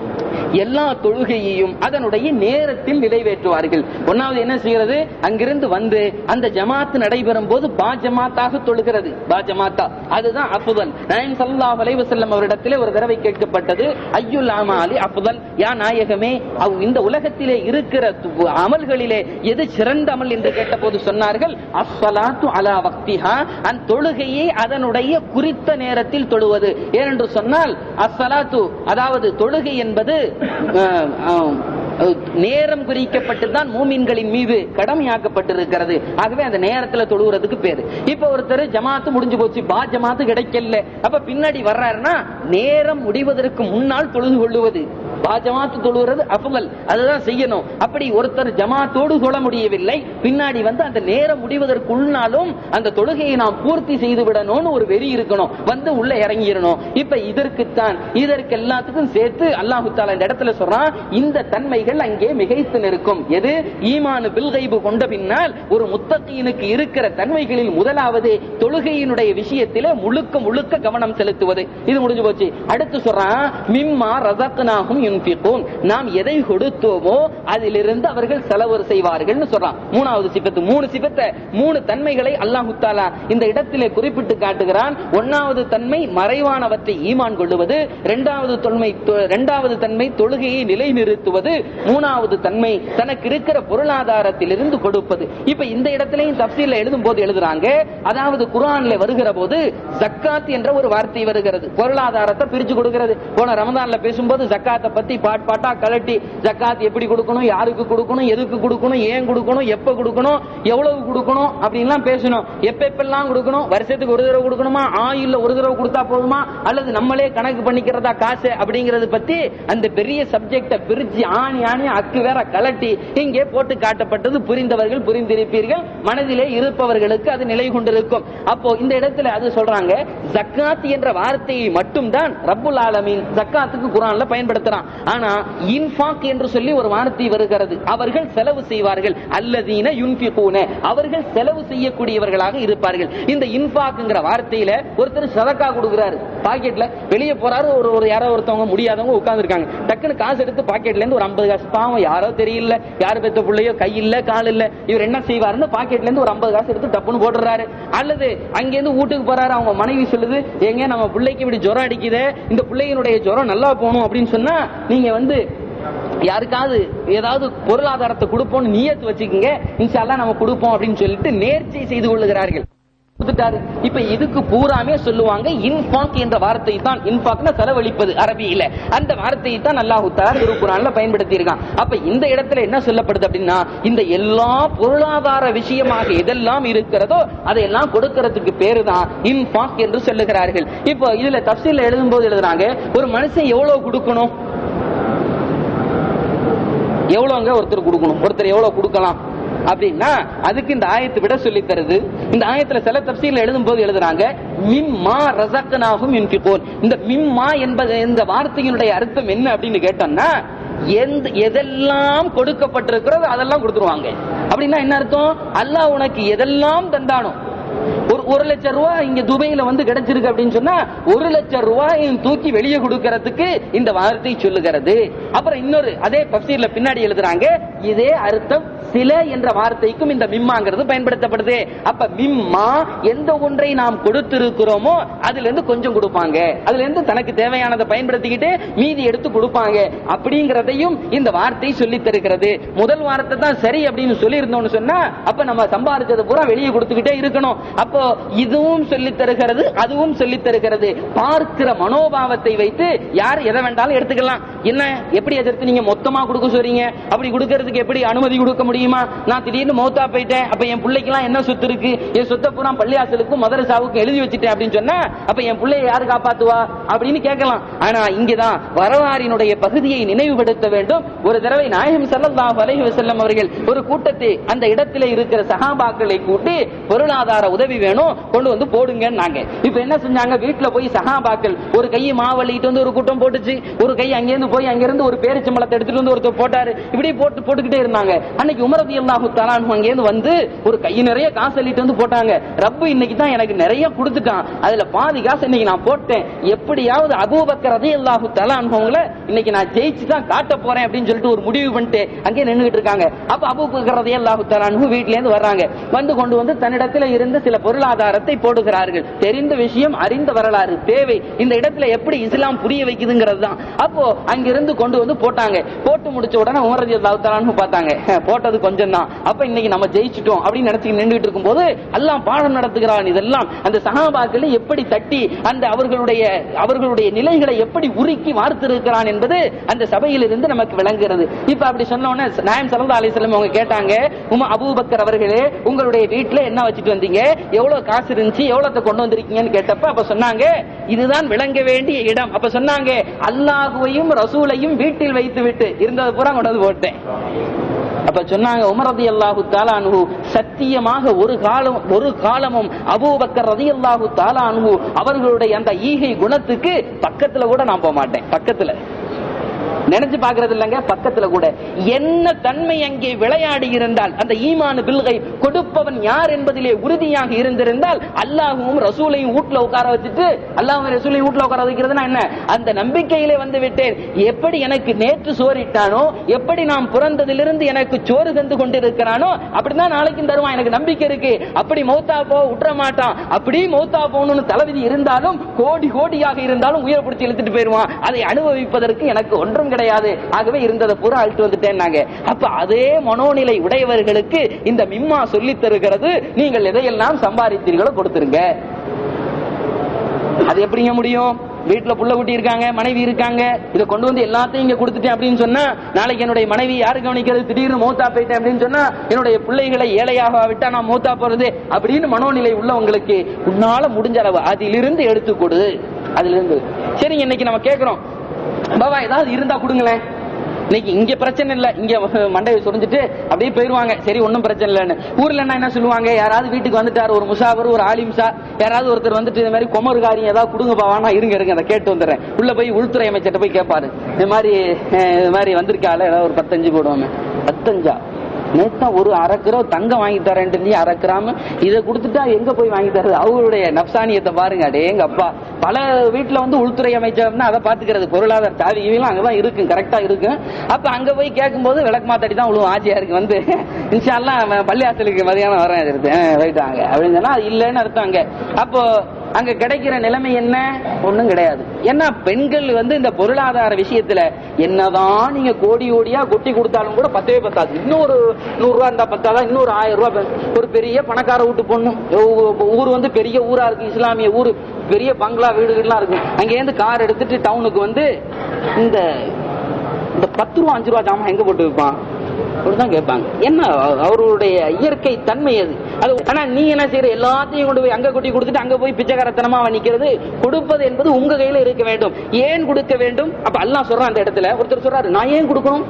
எல்லா தொழுகையையும் அதனுடைய நேரத்தில் நிறைவேற்றுவார்கள் ஒன்னாவது என்ன செய்கிறது அங்கிருந்து வந்து அந்த ஜமாத் நடைபெறும் போது பா ஜமாத்தாக தொழுகிறது பா ஜமாத்தா அதுதான் அஃபுதல் நாயன் ஸல்லல்லாஹு அலைஹி வஸல்லம் அவரிடத்திலே ஒரு தடவை கேட்கப்பட்டது ஐயுல் அமாலி அஃபுதல் யா நாயகமே அவ் இந்த உலகத்திலே இருக்கிற து- அமல்களிலே எது சிறந்த அமல் என்று கேட்டபோது சொன்னார்கள் அஸ்ஸலாத்து அலா வக்திஹா அந்த தொழுகையை அதனுடைய குறித்த நேரத்தில் தொழுவது ஏனென்று சொன்னால் அஸ்ஸலாத்து அதாவது தொழுகை என்பது அஹ், அஹ், அஹ், நேரம் குறிக்கப்பட்டு தான் மூமின்களின் மீது கடமையாக்கப்பட்டிருக்கிறது ஆகவே அந்த நேரத்துல தொழுகிறதுக்கு பேரு இப்ப ஒருத்தர் ஜமாத்து முடிஞ்சு போச்சு பா ஜமாத்து கிடைக்கல அப்ப பின்னாடி வர்றாருன்னா நேரம் முடிவதற்கு முன்னால் தொழுது கொள்ளுவது பா ஜமாத்து தொழுகிறது அஃபல் அதுதான் செய்யணும் அப்படி ஒருத்தர் ஜமாத்தோடு தொழ முடியவில்லை பின்னாடி வந்து அந்த நேரம் முடிவதற்குள்னாலும் அந்த தொழுகையை நாம் பூர்த்தி செய்து விடணும்னு ஒரு வெறி இருக்கணும் வந்து உள்ள இறங்கிடணும் இப்ப இதற்குத்தான் இதற்கு எல்லாத்துக்கும் சேர்த்து அல்லாஹு தாலா இந்த இடத்துல சொல்றான் இந்த தன்மைகள் அங்கே மிகைத்து நிற்கும் எது ஈமானு பில்கைபு கொண்ட பின்னால் ஒரு முத்தகீனுக்கு இருக்கிற தன்மைகளில் முதலாவது தொழுகையினுடைய விஷயத்திலே முழுக்க முழுக்க கவனம் செலுத்துவது இது முடிஞ்சு போச்சு அடுத்து சொல்றான் மிம்மா ரசக்னாகும் யுன்பிகூன் நாம் எதை கொடுத்தோமோ அதிலிருந்து அவர்கள் செலவு செய்வார்கள்னு சொல்றான் மூணாவது சிபத்து மூணு சிபத்தை மூணு தன்மைகளை அல்லாஹு தாலா இந்த இடத்திலே குறிப்பிட்டு காட்டுகிறான் ஒன்னாவது தன்மை மறைவானவற்றை ஈமான் கொள்ளுவது இரண்டாவது தொன்மை இரண்டாவது தன்மை தொழுகையை நிலைநிறுத்துவது மூணாவது தன்மை தனக்கு இருக்கிற பொருளாதாரத்திலிருந்து கொடுப்பது இப்ப இந்த இடத்திலையும் தப்சீல எழுதும் போது எழுதுறாங்க அதாவது குர்ஆன்ல வருகிற போது ஜக்காத் என்ற ஒரு வார்த்தை வருகிறது பொருளாதாரத்தை பிரிச்சு கொடுக்கிறது போன ரமதான்ல பேசும்போது ஜக்காத்தை பத்தி பத்தி பாட் பாட்டா கலட்டி ஜக்காத் எப்படி கொடுக்கணும் யாருக்கு கொடுக்கணும் எதுக்கு கொடுக்கணும் ஏன் கொடுக்கணும் எப்ப கொடுக்கணும் எவ்வளவு கொடுக்கணும் அப்படின்லாம் பேசணும் எப்ப எப்பெல்லாம் கொடுக்கணும் வருஷத்துக்கு ஒரு தடவை கொடுக்கணுமா ஆயுள்ல ஒரு தடவை கொடுத்தா போதுமா அல்லது நம்மளே கணக்கு பண்ணிக்கிறதா காசு அப்படிங்கறது பத்தி அந்த பெரிய சப்ஜெக்ட பிரிச்சு ஆணி ஆணி அக்கு வேற கலட்டி இங்கே போட்டு காட்டப்பட்டது புரிந்தவர்கள் புரிந்திருப்பீர்கள் மனதிலே இருப்பவர்களுக்கு அது நிலை கொண்டிருக்கும் அப்போ இந்த இடத்துல அது சொல்றாங்க ஜக்காத் என்ற வார்த்தையை மட்டும்தான் ரப்புல் ஆலமீன் ஜக்காத்துக்கு குரான்ல பயன்படுத்துறான் ஆனா இன்ஃபாக் என்று சொல்லி ஒரு வார்த்தை வருகிறது அவர்கள் செலவு செய்வார்கள் அல்லதீன யுன்பிகூன அவர்கள் செலவு செய்யக்கூடியவர்களாக இருப்பார்கள் இந்த இன்ஃபாக்ங்கிற வார்த்தையில ஒருத்தர் சதக்கா கொடுக்கிறாரு பாக்கெட்ல வெளியே போறாரு ஒரு ஒரு யாரோ ஒருத்தவங்க முடியாதவங்க உட்கார்ந்து இருக்காங்க டக்குன்னு காசு எடுத்து பாக்கெட்ல இருந்து ஒரு ஐம்பது காசு பாவம் யாரோ தெரியல யாரு பெத்த பிள்ளையோ கை இல்ல கால் இல்ல இவர் என்ன செய்வாருன்னு பாக்கெட்ல இருந்து ஒரு ஐம்பது காசு எடுத்து டப்புன்னு போட்டுறாரு அல்லது அங்கிருந்து வீட்டுக்கு போறாரு அவங்க மனைவி சொல்லுது ஏங்க நம்ம பிள்ளைக்கு இப்படி ஜுரம் அடிக்குதே இந்த பிள்ளையினுடைய ஜுரம் நல்லா போகணும் அப்படின்னு சொன்னா நீங்க வந்து யாருக்காவது ஏதாவது பொருளாதாரத்தை கொடுப்போம்னு நியத்து வச்சுக்கோங்க இன்ஷால்லா நம்ம கொடுப்போம் அப்படின்னு சொல்லிட்டு நேர்ச்சை செய்து கொள்ளுகிறார்கள் கொடுத்துட்டாரு இப்ப இதுக்கு பூராமே சொல்லுவாங்க இன்ஃபாக் என்ற வார்த்தை தான் இன்ஃபாக்னா செலவழிப்பது அரபியில அந்த வார்த்தையை தான் அல்லாஹு தஆலா திருக்குறான்ல பயன்படுத்தி இருக்கான் அப்ப இந்த இடத்துல என்ன சொல்லப்படுது அப்படின்னா இந்த எல்லா பொருளாதார விஷயமாக எதெல்லாம் இருக்கிறதோ அதையெல்லாம் கொடுக்கறதுக்கு பேரு தான் இன்ஃபாக் என்று சொல்லுகிறார்கள் இப்போ இதுல தப்சீல்ல எழுதும்போது எழுதுறாங்க ஒரு மனுஷன் எவ்வளவு கொடுக்கணும் எவ்வளவுங்க ஒருத்தர் கொடுக்கணும் ஒருத்தர் எவ்வளவு கொடுக்கலாம் அப்படின்னா அதுக்கு இந்த ஆயத்தை விட சொல்லி தருது இந்த ஆயத்துல சில தப்சீல் எழுதும் போது எழுதுறாங்க மிம்மா ரசக்கனாகும் யுன்பிகோன் இந்த மிம்மா என்பது இந்த வார்த்தையினுடைய அர்த்தம் என்ன அப்படின்னு கேட்டோம்னா எந்த எதெல்லாம் கொடுக்கப்பட்டிருக்கிறதோ அதெல்லாம் கொடுத்துருவாங்க அப்படின்னா என்ன அர்த்தம் அல்லாஹ் உனக்கு எதெல்லாம் தந்தானோ ஒரு ஒரு லட்சம் ரூபாய் இங்க துபாயில வந்து கிடைச்சிருக்கு அப்படின்னு சொன்னா ஒரு லட்சம் ரூபாய் தூக்கி வெளியே கொடுக்கறதுக்கு இந்த வார்த்தை சொல்லுகிறது அப்புறம் இன்னொரு அதே தப்சீர்ல பின்னாடி எழுதுறாங்க இதே அர்த்தம் சில என்ற வார்த்தைக்கும் இந்த மிம்மாங்கிறது பயன்படுத்தப்படுது அப்ப மிம்மா எந்த ஒன்றை நாம் கொடுத்திருக்கிறோமோ அதுல இருந்து கொஞ்சம் கொடுப்பாங்க அதுல இருந்து தனக்கு தேவையானதை பயன்படுத்திக்கிட்டு மீதி எடுத்து கொடுப்பாங்க அப்படிங்கறதையும் இந்த வார்த்தை சொல்லி தருகிறது முதல் வார்த்தை தான் சரி அப்படின்னு சொல்லி இருந்தோம்னு சொன்னா அப்ப நம்ம சம்பாதிச்சது பூரா வெளியே கொடுத்துக்கிட்டே இருக்கணும் அப்போ இதுவும் சொல்லி தருகிறது அதுவும் சொல்லி தருகிறது பார்க்கிற மனோபாவத்தை வைத்து யார் எதை வேண்டாலும் எடுத்துக்கலாம் என்ன எப்படி எதிர்த்து நீங்க மொத்தமா கொடுக்க சொல்றீங்க அப்படி கொடுக்கறதுக்கு எப்படி அனுமதி கொடுக்க முடியுமா நான் திடீர்னு மௌத்தா போயிட்டேன் அப்ப என் பிள்ளைக்கெல்லாம் என்ன சொத்து இருக்கு என் சொத்தை பூரா பள்ளியாசலுக்கும் மதரசாவுக்கும் எழுதி வச்சுட்டேன் அப்படின்னு சொன்னா அப்ப என் பிள்ளைய யாரு காப்பாத்துவா அப்படின்னு கேட்கலாம் ஆனா இங்கதான் வரலாறினுடைய பகுதியை நினைவுபடுத்த வேண்டும் ஒரு தடவை நாயகம் ஸல்லல்லாஹு அலைஹி வஸல்லம் அவர்கள் ஒரு கூட்டத்தை அந்த இடத்திலே இருக்கிற சஹாபாக்களை கூட்டி பொருளாதார உதவி வேணும் கொண்டு வந்து போடுங்கன்னாங்க இப்ப என்ன செஞ்சாங்க வீட்டுல போய் சஹாபாக்கள் ஒரு கையை மாவள்ளிட்டு வந்து ஒரு கூட்டம் போட்டுச்சு ஒரு கை அங்கிருந்து போய் அங்கிருந்து ஒரு பேரிச்சம்பளத்தை எடுத்துட்டு வந்து ஒருத்தர் போட்டாரு இப்படி போட்டு போட்டுக்கிட்டே இருந்தாங்க அன்னைக்கு உமரதி அல்லாஹு தலான் அங்கிருந்து வந்து ஒரு கை நிறைய காசு அள்ளிட்டு வந்து போட்டாங்க ரப்பு இன்னைக்கு தான் எனக்கு நிறைய கொடுத்துட்டான் அதுல பாதி காசு இன்னைக்கு நான் போட்டேன் எப்படியாவது அபூபக்கர் ரதி அல்லாஹு தலான்வங்கள இன்னைக்கு நான் ஜெயிச்சு தான் காட்ட போறேன் அப்படின்னு சொல்லிட்டு ஒரு முடிவு பண்ணிட்டு அங்கே நின்னுகிட்டு இருக்காங்க அப்ப அபூபக்கர் ரதி அல்லாஹு தலான்ஹு வீட்ல இருந்து வர்றாங்க வந்து கொண்டு வந்து தன்னிடத்துல இருந்த சில பொருளாதாரத்தை போடுகிறார்கள் தெரிந்த விஷயம் அறிந்த வரலாறு தேவை இந்த இடத்துல எப்படி இஸ்லாம் புரிய வைக்குதுங்கிறது தான் அப்போ அங்கிருந்து கொண்டு வந்து போட்டாங்க போட்டு முடிச்ச உடனே உமரதி அல்லாஹு பார்த்தாங்க போட்டது கொஞ்சம் தான் அப்ப இன்னைக்கு நம்ம ஜெயிச்சிட்டோம் அப்படின்னு நினைச்சு நின்றுட்டு இருக்கும்போது எல்லாம் பாடம் நடத்துகிறான் இதெல்லாம் அந்த சகாபாக்களை எப்படி தட்டி அந்த அவர்களுடைய அவர்களுடைய நிலைகளை எப்படி உருக்கி வார்த்திருக்கிறான் என்பது அந்த சபையிலிருந்து நமக்கு விளங்குகிறது இப்ப அப்படி சொன்ன உடனே நாயம் சல்லா அலிஸ்லாம் அவங்க கேட்டாங்க உமா அபூபக்கர் அவர்களே உங்களுடைய வீட்டுல என்ன வச்சுட்டு வந்தீங்க எவ்வளவு காசு இருந்துச்சு எவ்வளவு கொண்டு வந்திருக்கீங்கன்னு கேட்டப்ப அப்ப சொன்னாங்க இதுதான் விளங்க வேண்டிய இடம் அப்ப சொன்னாங்க அல்லாஹுவையும் ரசூலையும் வீட்டில் வைத்து விட்டு இருந்தது பூரா கொண்டு வந்து போட்டேன் அப்ப சொன்னாங்க உமர் ரதி அல்லாஹு தாலானு சத்தியமாக ஒரு காலம் ஒரு காலமும் அபூபக்கர் ரதி அல்லாஹு தாலானு அவர்களுடைய அந்த ஈகை குணத்துக்கு பக்கத்துல கூட நான் போக மாட்டேன் பக்கத்துல நினைச்சு பாக்குறது இல்லங்க பக்கத்துல கூட என்ன தன்மை அங்கே விளையாடி இருந்தால் அந்த ஈமானு பில்கை கொடுப்பவன் யார் என்பதிலே உறுதியாக இருந்திருந்தால் அல்லாஹுவும் ரசூலையும் வீட்டுல உட்கார வச்சுட்டு அல்லாஹும் ரசூலையும் வீட்டுல உட்கார வைக்கிறதுனா என்ன அந்த நம்பிக்கையிலே வந்து விட்டேன் எப்படி எனக்கு நேற்று சோறிட்டானோ எப்படி நாம் பிறந்ததிலிருந்து எனக்கு சோறு தந்து கொண்டிருக்கிறானோ அப்படிதான் நாளைக்கும் தருவான் எனக்கு நம்பிக்கை இருக்கு அப்படி மௌத்தா போ விட்டுற மாட்டான் அப்படி மௌத்தா போகணும்னு தளபதி இருந்தாலும் கோடி கோடியாக இருந்தாலும் உயிரை பிடிச்சி இழுத்துட்டு போயிருவான் அதை அனுபவிப்பதற்கு எனக்கு ஒன்றும் கிடையாது ஆகவே இருந்ததை பூரா அழிட்டு வந்துட்டேன் நாங்க அப்ப அதே மனோநிலை உடையவர்களுக்கு இந்த மிம்மா சொல்லி தருகிறது நீங்கள் எதையெல்லாம் சம்பாதித்தீர்களோ கொடுத்துருங்க அது எப்படிங்க முடியும் வீட்டுல புள்ள குட்டி இருக்காங்க மனைவி இருக்காங்க இதை கொண்டு வந்து எல்லாத்தையும் இங்க கொடுத்துட்டேன் அப்படின்னு சொன்னா நாளைக்கு என்னுடைய மனைவி யாரு கவனிக்கிறது திடீர்னு மூத்தா போயிட்டேன் அப்படின்னு சொன்னா என்னுடைய பிள்ளைகளை ஏழையாக விட்டா நான் மூத்தா போறது அப்படின்னு மனோநிலை உள்ளவங்களுக்கு உன்னால முடிஞ்ச அளவு அதிலிருந்து எடுத்து கொடு அதுல இருந்து சரிங்க இன்னைக்கு நம்ம கேக்குறோம் பாபா ஏதாவது இருந்தா கொடுங்களேன் இன்னைக்கு இங்க பிரச்சனை இல்ல இங்க மண்டையை சொரிஞ்சிட்டு அப்படியே போயிருவாங்க சரி ஒன்னும் பிரச்சனை இல்லைன்னு ஊர்ல என்ன என்ன சொல்லுவாங்க யாராவது வீட்டுக்கு வந்துட்டாரு ஒரு முசாபர் ஒரு ஆலிம்சா யாராவது ஒருத்தர் வந்துட்டு இந்த மாதிரி குமருகாரி ஏதாவது கொடுங்க பாவானா இருங்க இருங்க அதை கேட்டு வந்துடுறேன் உள்ள போய் உள்துறை அமைச்சர்ட்ட போய் கேட்பாரு இந்த மாதிரி அஹ், இது மாதிரி வந்திருக்கால ஏதாவது ஒரு பத்தஞ்சு போடுவாங்க பத்தஞ்சா நேத்தா ஒரு அரை கிலோ தங்கம் வாங்கி தரேன்ட்டு நீ அரை கிராம் இதை கொடுத்துட்டா எங்க போய் வாங்கி தர்றது அவங்களுடைய நப்சானியத்தை பாருங்க அடே எங்க அப்பா பல வீட்டுல வந்து உள்துறை அமைச்சர்னா அதை பாத்துக்கிறது பொருளாதார சாவி இவெல்லாம் அங்கதான் இருக்கும் கரெக்டா இருக்கும் அப்ப அங்க போய் கேட்கும்போது விளக்கு மாத்தாடி தான் விழுவும் ஆச்சியா இருக்கு வந்து இன்ஷால்லாம் அவன் பள்ளியாசலுக்கு மதியானம் வரேன் இருக்கு ரைட்டாங்க அப்படின்னு சொன்னா அது இல்லைன்னு அர்த்தம் அங்க அப்போ அங்க கிடைக்கிற நிலைமை என்ன ஒண்ணும் கிடையாது ஏன்னா பெண்கள் வந்து இந்த பொருளாதார விஷயத்துல என்னதான் நீங்க கோடி கோடியா கொட்டி கொடுத்தாலும் கூட பத்தவே பத்தாது இன்னொரு நூறு ரூபா இருந்தா பத்தாதான் இன்னொரு ஆயிரம் ரூபாய் பெ- ஒரு பெரிய பணக்கார வீட்டு பொண்ணு ஊ- ஊர் வந்து பெரிய ஊரா இருக்கு இஸ்லாமிய ஊர் பெரிய பங்களா வீடுகள்லாம் இருக்கு அங்க இருந்து கார் எடுத்துட்டு டவுனுக்கு வந்து இந்த இந்த பத்து ரூபா அஞ்சு ரூபா ஜாமான் எங்க போட்டு வைப்பான் அப்படிதான் கேட்பாங்க என்ன அவ- அவருடைய இயற்கை தன்மை அது அது ஆனா நீ என்ன செய்யற எல்லாத்தையும் கொண்டு போய் அங்க கொட்டி கொடுத்துட்டு அங்க போய் பிச்சைக்காரத்தனமா அவன் நிக்கிறது கொடுப்பது என்பது உங்க கையில இருக்க வேண்டும் ஏன் கொடுக்க வேண்டும் அப்ப அல்லாஹ் சொல்றான் அந்த இடத்துல ஒருத்தர் சொல்றாரு நான் ஏன் கொடுக்கணும்